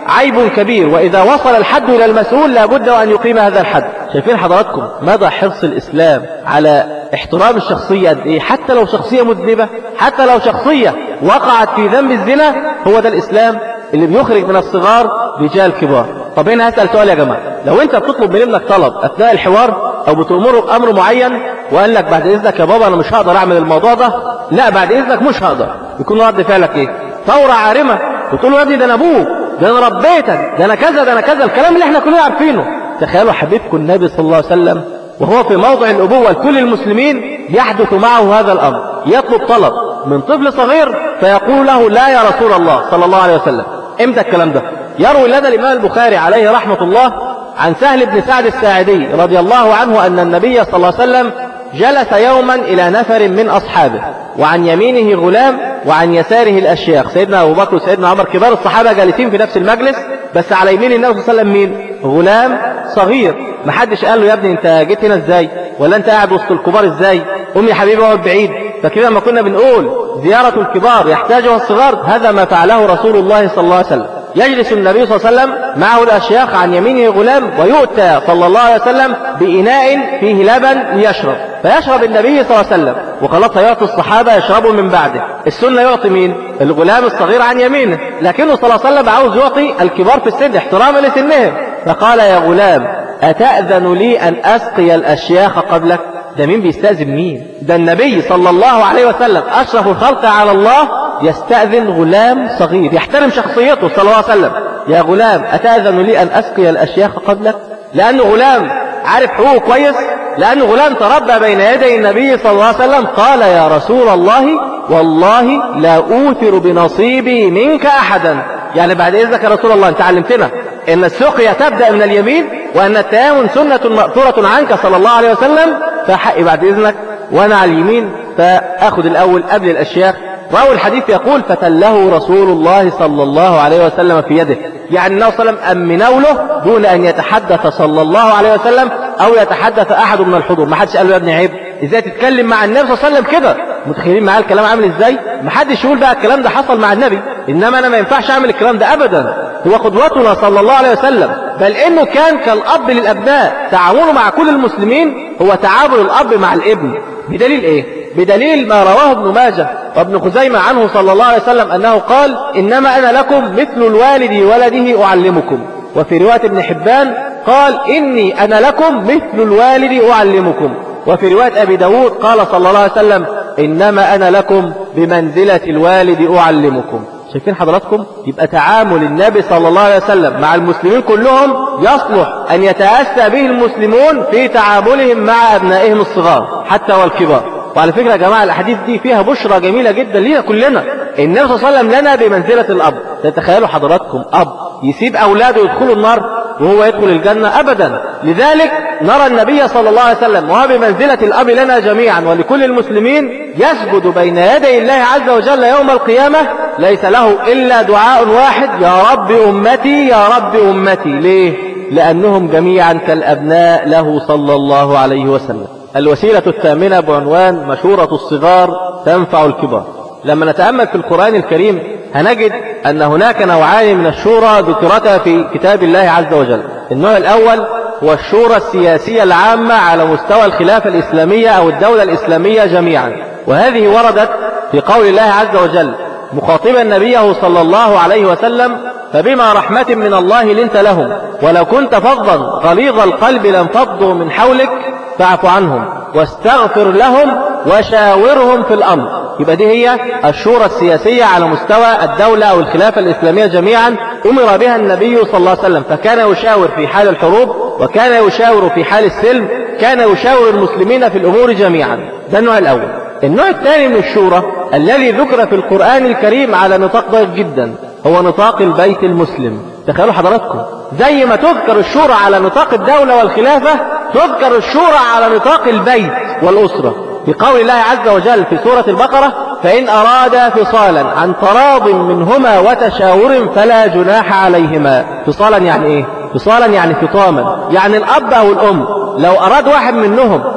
عيب كبير وإذا وصل الحد إلى المسؤول لابد أن يقيم هذا الحد شايفين حضراتكم مدى حرص الإسلام على احترام الشخصية قد إيه حتى لو شخصية مذنبة حتى لو شخصية وقعت في ذنب الزنا هو ده الإسلام اللي بيخرج من الصغار رجال كبار طب هنا هسأل سؤال يا جماعة لو انت بتطلب من ابنك طلب اثناء الحوار او بتأمره بامر معين وقال لك بعد اذنك يا بابا انا مش هقدر اعمل الموضوع ده لا بعد اذنك مش هقدر يكون رد فعلك ايه ثورة عارمة وتقول له يا ابني ده انا ابوك ده انا ربيتك ده انا كذا ده انا كذا الكلام اللي احنا كلنا عارفينه تخيلوا حبيبكم النبي صلى الله عليه وسلم وهو في موضع الأبوة لكل المسلمين يحدث معه هذا الأمر يطلب طلب من طفل صغير فيقول له لا يا رسول الله صلى الله عليه وسلم امتى الكلام ده يروي لنا الإمام البخاري عليه رحمة الله عن سهل بن سعد الساعدي رضي الله عنه أن النبي صلى الله عليه وسلم جلس يوما إلى نفر من أصحابه وعن يمينه غلام وعن يساره الأشياخ سيدنا أبو بكر وسيدنا عمر كبار الصحابة جالسين في نفس المجلس بس على يمين النبي صلى الله عليه وسلم مين غلام صغير ما حدش قال له يا ابني انت جيت هنا ازاي ولا انت قاعد وسط الكبار ازاي قوم يا حبيبي اقعد بعيد فكده لما كنا بنقول زيارة الكبار يحتاجها الصغار هذا ما فعله رسول الله صلى الله عليه وسلم يجلس النبي صلى الله عليه وسلم معه الأشياخ عن يمينه غلام ويؤتى صلى الله عليه وسلم بإناء فيه لبن ليشرب فيشرب النبي صلى الله عليه وسلم وخلاص يعطي الصحابة يشربوا من بعده السنة يعطي مين الغلام الصغير عن يمينه لكنه صلى الله عليه وسلم عاوز يعطي الكبار في السن احتراما لسنهم فقال يا غلام أتأذن لي أن أسقي الأشياخ قبلك ده مين بيستأذن مين ده النبي صلى الله عليه وسلم أشرف الخلق على الله يستأذن غلام صغير يحترم شخصيته صلى الله عليه وسلم يا غلام أتأذن لي أن أسقي الأشياخ قبلك لأنه غلام عارف حقوقه كويس لأنه غلام تربى بين يدي النبي صلى الله عليه وسلم قال يا رسول الله والله لا أوثر بنصيبي منك أحدا يعني بعد إذنك يا رسول الله أنت علمتنا إن السقيا تبدأ من اليمين وأن التيامن سنة مأثورة عنك صلى الله عليه وسلم فحقي بعد إذنك وأنا على اليمين فأخذ الأول قبل الأشياخ راوي الحديث يقول فتله رسول الله صلى الله عليه وسلم في يده يعني النبي صلى الله عليه وسلم أمنوا له دون أن يتحدث صلى الله عليه وسلم أو يتحدث أحد من الحضور ما حدش قال له يا ابني عيب ازاي تتكلم مع النبي صلى الله عليه وسلم كده متخيلين معاه الكلام عامل ازاي ما حدش يقول بقى الكلام ده حصل مع النبي انما انا ما ينفعش اعمل الكلام ده ابدا هو قدوتنا صلى الله عليه وسلم بل انه كان كالاب للابناء تعامله مع كل المسلمين هو تعامل الاب مع الابن بدليل ايه بدليل ما رواه ابن ماجه وابن خزيمة عنه صلى الله عليه وسلم أنه قال إنما أنا لكم مثل الوالد ولده أعلمكم وفي رواية ابن حبان قال إني أنا لكم مثل الوالد أعلمكم وفي رواية أبي داود قال صلى الله عليه وسلم إنما أنا لكم بمنزلة الوالد أعلمكم شايفين حضراتكم يبقى تعامل النبي صلى الله عليه وسلم مع المسلمين كلهم يصلح أن يتأسى به المسلمون في تعاملهم مع أبنائهم الصغار حتى والكبار وعلى فكرة يا جماعة الأحاديث دي فيها بشرى جميلة جدا لينا كلنا النبي صلى الله عليه وسلم لنا بمنزلة الأب تتخيلوا حضراتكم أب يسيب أولاده يدخلوا النار وهو يدخل الجنة أبدا لذلك نرى النبي صلى الله عليه وسلم وهو بمنزلة الأب لنا جميعا ولكل المسلمين يسجد بين يدي الله عز وجل يوم القيامة ليس له إلا دعاء واحد يا رب أمتي يا رب أمتي ليه؟ لأنهم جميعا كالأبناء له صلى الله عليه وسلم الوسيلة الثامنة بعنوان مشورة الصغار تنفع الكبار لما نتأمل في القرآن الكريم هنجد أن هناك نوعان من الشورى ذكرتا في كتاب الله عز وجل النوع الأول هو الشورى السياسية العامة على مستوى الخلافة الإسلامية أو الدولة الإسلامية جميعا وهذه وردت في قول الله عز وجل مخاطبا نبيه صلى الله عليه وسلم فبما رحمة من الله لنت لهم ولو كنت فظا غليظ القلب لانفضوا من حولك فاعف عنهم واستغفر لهم وشاورهم في الأمر يبقى دي هي الشورى السياسية على مستوى الدولة أو الخلافة الإسلامية جميعا أمر بها النبي صلى الله عليه وسلم فكان يشاور في حال الحروب وكان يشاور في حال السلم كان يشاور المسلمين في الأمور جميعا ده النوع الأول النوع الثاني من الشورى الذي ذكر في القرآن الكريم على نطاق ضيق جدا هو نطاق البيت المسلم تخيلوا حضراتكم زي ما تذكر الشورى على نطاق الدولة والخلافة تذكر الشورى على نطاق البيت والأسرة بقول الله عز وجل في سورة البقرة فإن أرادا فصالا عن تراض منهما وتشاور فلا جناح عليهما فصالا يعني إيه؟ فصالا يعني فطاما يعني الأب أو الأم لو أراد واحد منهم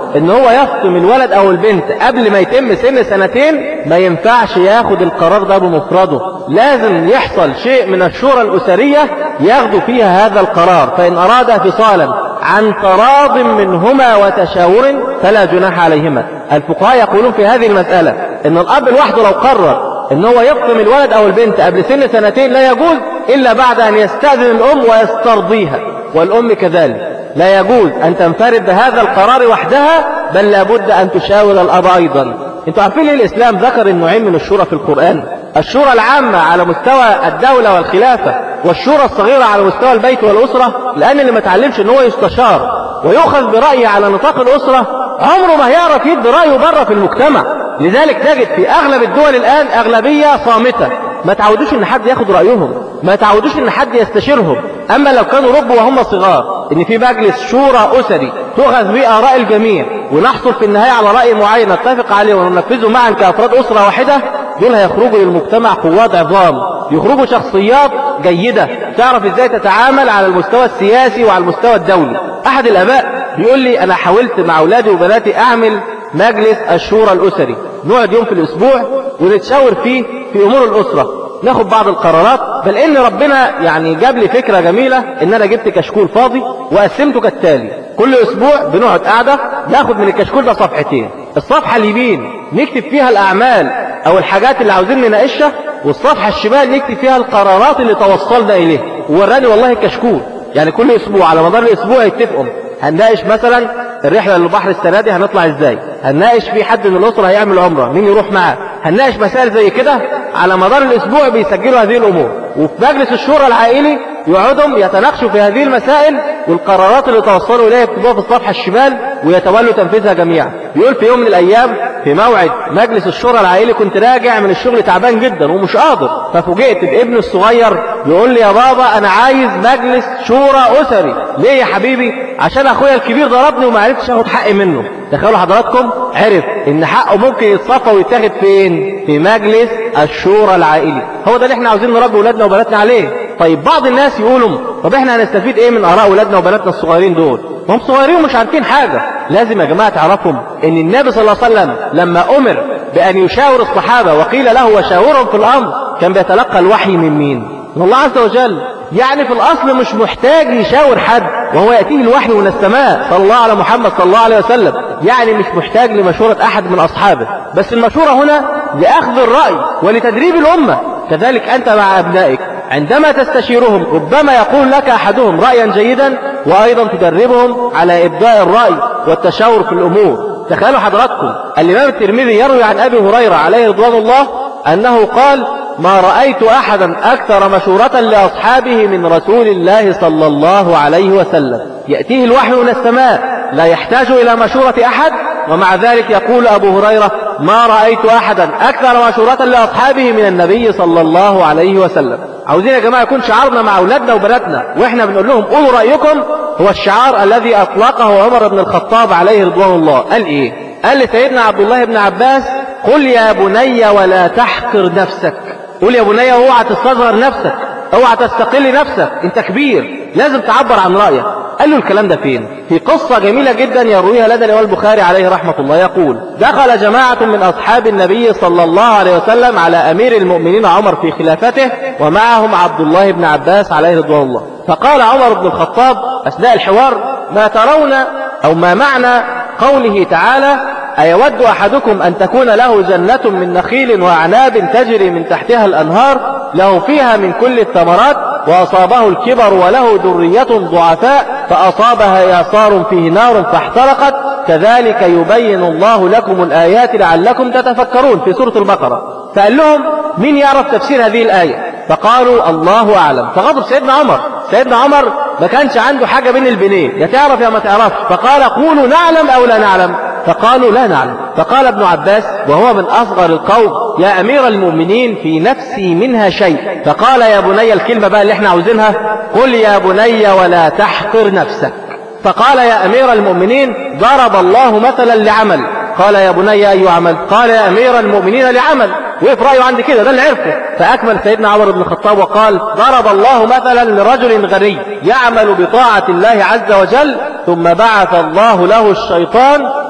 ان هو يفطم الولد او البنت قبل ما يتم سن سنتين ما ينفعش ياخد القرار ده بمفرده لازم يحصل شيء من الشورى الأسرية ياخدوا فيها هذا القرار فإن أراد فصالا عن تراض منهما وتشاور فلا جناح عليهما الفقهاء يقولون في هذه المسألة ان الأب لوحده لو قرر ان هو يفطم الولد او البنت قبل سن سنتين لا يجوز الا بعد ان يستأذن الام ويسترضيها والام كذلك لا يجوز ان تنفرد بهذا القرار وحدها بل لابد ان تشاور الاب ايضا انتوا عارفين ليه الاسلام ذكر النوعين من الشورى في القرآن الشورى العامة على مستوى الدولة والخلافة والشورى الصغيرة على مستوى البيت والأسرة لأن اللي ما تعلمش ان هو يستشار ويؤخذ برأيه على نطاق الأسرة عمره ما هيعرف يدي رأيه بره في المجتمع لذلك تجد في أغلب الدول الآن أغلبية صامتة ما تعودوش ان حد ياخد رأيهم ما تعودوش ان حد يستشيرهم اما لو كانوا ربوا وهم صغار ان في مجلس شورى اسري تؤخذ به اراء الجميع ونحصل في النهاية على رأي معين نتفق عليه وننفذه معا كافراد اسرة واحدة دول هيخرجوا للمجتمع قوات عظام يخرجوا شخصيات جيدة تعرف ازاي تتعامل على المستوى السياسي وعلى المستوى الدولي احد الاباء بيقول لي انا حاولت مع اولادي وبناتي اعمل مجلس الشورى الاسري نقعد يوم في الاسبوع ونتشاور فيه في امور الاسره ناخد بعض القرارات بل ان ربنا يعني جاب لي فكرة جميلة ان انا جبت كشكول فاضي وقسمته كالتالي كل اسبوع بنقعد قاعدة ناخد من الكشكول ده صفحتين الصفحة اليمين نكتب فيها الاعمال او الحاجات اللي عاوزين نناقشها والصفحة الشمال نكتب فيها القرارات اللي توصلنا اليه ووراني والله الكشكول يعني كل اسبوع على مدار الاسبوع يتفقوا هنناقش مثلا الرحلة للبحر السنة دي هنطلع ازاي هنناقش في حد من الأسرة هيعمل عمرة مين يروح معاه هنناقش مسائل زي كده على مدار الأسبوع بيسجلوا هذه الأمور وفي مجلس الشورى العائلي يقعدوا يتناقشوا في هذه المسائل والقرارات اللي توصلوا إليها يكتبوها في الصفحة الشمال ويتولوا تنفيذها جميعا بيقول في يوم من الأيام في موعد مجلس الشورى العائلي كنت راجع من الشغل تعبان جدا ومش قادر ففوجئت بابني الصغير يقول لي يا بابا أنا عايز مجلس شورى أسري ليه يا حبيبي عشان أخويا الكبير ضربني وما عرفتش أخد حقي منه تخيلوا حضراتكم عرف ان حقه ممكن يتصفى ويتاخد فين في مجلس الشورى العائلي هو ده اللي احنا عاوزين نربي اولادنا وبناتنا عليه طيب بعض الناس يقولوا طب احنا هنستفيد ايه من اراء اولادنا وبناتنا الصغيرين دول هم صغيرين ومش عارفين حاجة لازم يا جماعة تعرفوا ان النبي صلى الله عليه وسلم لما امر بان يشاور الصحابة وقيل له وشاورهم في الامر كان بيتلقى الوحي من مين من الله عز وجل يعني في الأصل مش محتاج يشاور حد وهو يأتيه الوحي من السماء صلى الله على محمد صلى الله عليه وسلم يعني مش محتاج لمشورة أحد من أصحابه بس المشورة هنا لأخذ الرأي ولتدريب الأمة كذلك أنت مع أبنائك عندما تستشيرهم ربما يقول لك أحدهم رأيا جيدا وأيضا تدربهم على إبداء الرأي والتشاور في الأمور تخيلوا حضراتكم الإمام الترمذي يروي عن أبي هريرة عليه رضوان الله أنه قال ما رأيت أحدا أكثر مشورة لأصحابه من رسول الله صلى الله عليه وسلم يأتيه الوحي من السماء لا يحتاج إلى مشورة أحد ومع ذلك يقول أبو هريرة ما رأيت أحدا أكثر مشورة لأصحابه من النبي صلى الله عليه وسلم عاوزين يا جماعة يكون شعارنا مع أولادنا وبناتنا وإحنا بنقول لهم قولوا رأيكم هو الشعار الذي أطلقه عمر بن الخطاب عليه رضوان الله قال إيه قال لسيدنا عبد الله بن عباس قل يا بني ولا تحقر نفسك قول يا بني اوعى تستصغر نفسك اوعى تستقل نفسك انت كبير لازم تعبر عن رأيك قال له الكلام ده فين في قصة جميلة جدا يرويها لدى الإمام البخاري عليه رحمة الله يقول دخل جماعة من أصحاب النبي صلى الله عليه وسلم على أمير المؤمنين عمر في خلافته ومعهم عبد الله بن عباس عليه رضوان الله فقال عمر بن الخطاب أثناء الحوار ما ترون أو ما معنى قوله تعالى أيود أحدكم أن تكون له جنة من نخيل وأعناب تجري من تحتها الأنهار له فيها من كل الثمرات وأصابه الكبر وله ذرية ضعفاء فأصابها إعصار فيه نار فاحترقت كذلك يبين الله لكم الآيات لعلكم تتفكرون في سورة البقرة فقال لهم مين يعرف تفسير هذه الآية فقالوا الله أعلم فغضب سيدنا عمر سيدنا عمر ما كانش عنده حاجة بين البنين يا تعرف يا ما تعرفش فقال قولوا نعلم أو لا نعلم فقالوا لا نعلم فقال ابن عباس وهو من أصغر القوم يا أمير المؤمنين في نفسي منها شيء فقال يا بني الكلمة بقى اللي احنا عاوزينها قل يا بني ولا تحقر نفسك فقال يا أمير المؤمنين ضرب الله مثلا لعمل قال يا بني أي عمل قال يا أمير المؤمنين لعمل وقف رأيه عند كده ده اللي عرفه فأكمل سيدنا عمر بن الخطاب وقال ضرب الله مثلا لرجل غني يعمل بطاعة الله عز وجل ثم بعث الله له الشيطان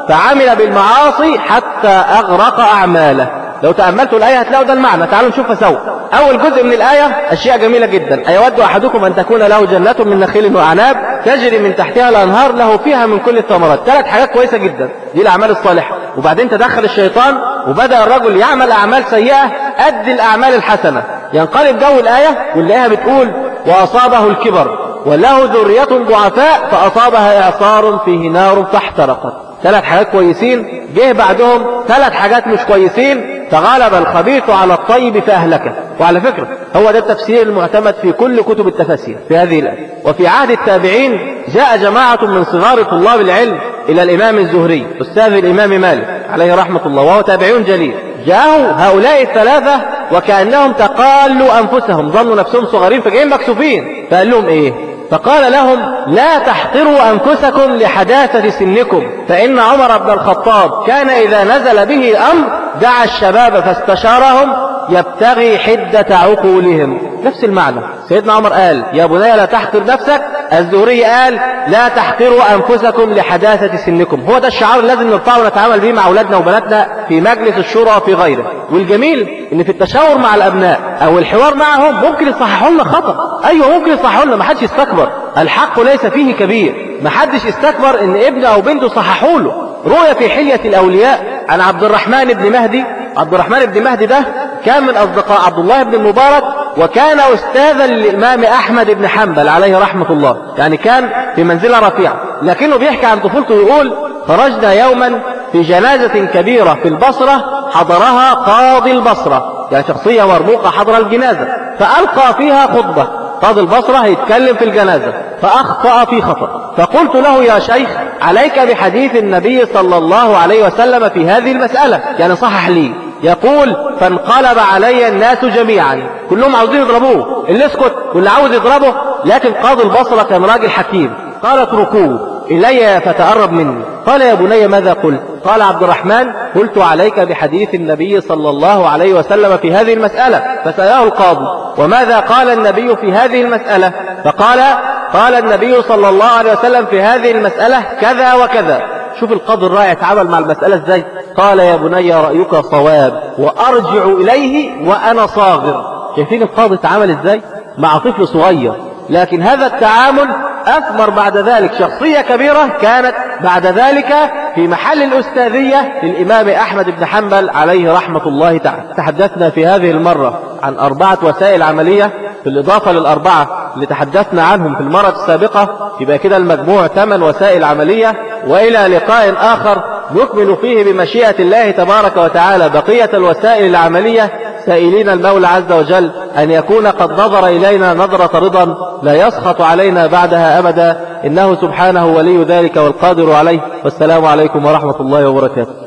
فعمل بالمعاصي حتى أغرق أعماله لو تأملتوا الآية هتلاقوا ده المعنى تعالوا نشوفها سوا أول جزء من الآية أشياء جميلة جدا أيود أحدكم أن تكون له جنة من نخيل وأعناب تجري من تحتها الأنهار له فيها من كل الثمرات ثلاث حاجات كويسة جدا دي الأعمال الصالحة وبعدين تدخل الشيطان وبدأ الرجل يعمل أعمال سيئة قد الأعمال الحسنة ينقلب جو الآية والآية بتقول وأصابه الكبر وله ذرية ضعفاء فأصابها إعصار فيه نار فاحترقت ثلاث حاجات كويسين جه بعدهم ثلاث حاجات مش كويسين فغلب الخبيث على الطيب فأهلكه وعلى فكرة هو ده التفسير المعتمد في كل كتب التفاسير في هذه الآية وفي عهد التابعين جاء جماعة من صغار طلاب العلم إلى الإمام الزهري أستاذ الإمام مالك عليه رحمة الله وهو تابعون جليل جاءوا هؤلاء الثلاثة وكأنهم تقالوا أنفسهم ظنوا نفسهم صغيرين فجايين مكسوفين فقال لهم إيه فقال لهم لا تحقروا أنفسكم لحداثة سنكم فإن عمر بن الخطاب كان إذا نزل به الأمر دعا الشباب فاستشارهم يبتغي حدة عقولهم نفس المعنى سيدنا عمر قال يا بني لا تحقر نفسك الزهري قال لا تحقروا أنفسكم لحداثة سنكم هو ده الشعار اللي لازم نرفعه ونتعامل به مع أولادنا وبناتنا في مجلس الشورى وفي غيره والجميل ان في التشاور مع الأبناء أو الحوار معهم ممكن يصححوا لنا خطأ أيوة ممكن يصححوا لنا ما حدش يستكبر الحق ليس فيه كبير ما حدش يستكبر ان ابنه أو بنته صححوا له رؤية في حلية الأولياء عن عبد الرحمن بن مهدي عبد الرحمن بن مهدي ده كان من أصدقاء عبد الله بن المبارك وكان أستاذا للإمام أحمد بن حنبل عليه رحمة الله يعني كان في منزلة رفيعة لكنه بيحكي عن طفولته يقول خرجنا يوما في جنازة كبيرة في البصرة حضرها قاضي البصرة يعني شخصية مرموقة حضر الجنازة فألقى فيها خطبة قاضي البصرة هيتكلم في الجنازة فأخطأ في خطأ فقلت له يا شيخ عليك بحديث النبي صلى الله عليه وسلم في هذه المسألة يعني صحح لي يقول فانقلب علي الناس جميعا كلهم عاوزين يضربوه اللي اسكت واللي عاوز يضربه لكن قاضي البصرة كان راجل حكيم قال اتركوه إلي فتقرب مني قال يا بني ماذا قلت قال عبد الرحمن قلت عليك بحديث النبي صلى الله عليه وسلم في هذه المسألة فسأله القاضي وماذا قال النبي في هذه المسألة فقال قال النبي صلى الله عليه وسلم في هذه المسألة كذا وكذا شوف القاضي الرائع يتعامل مع المسألة ازاي قال يا بني رأيك صواب وأرجع إليه وأنا صاغر شايفين القاضي يتعامل ازاي مع طفل صغير لكن هذا التعامل أثمر بعد ذلك شخصية كبيرة كانت بعد ذلك في محل الأستاذية للإمام أحمد بن حنبل عليه رحمة الله تعالى تحدثنا في هذه المرة عن أربعة وسائل عملية بالإضافة للأربعة اللي تحدثنا عنهم في المرة السابقة يبقى كده المجموع ثمان وسائل عملية وإلى لقاء آخر نكمل فيه بمشيئة الله تبارك وتعالى بقية الوسائل العملية سائلين المولى عز وجل أن يكون قد نظر إلينا نظرة رضا لا يسخط علينا بعدها أبدا إنه سبحانه ولي ذلك والقادر عليه والسلام عليكم ورحمة الله وبركاته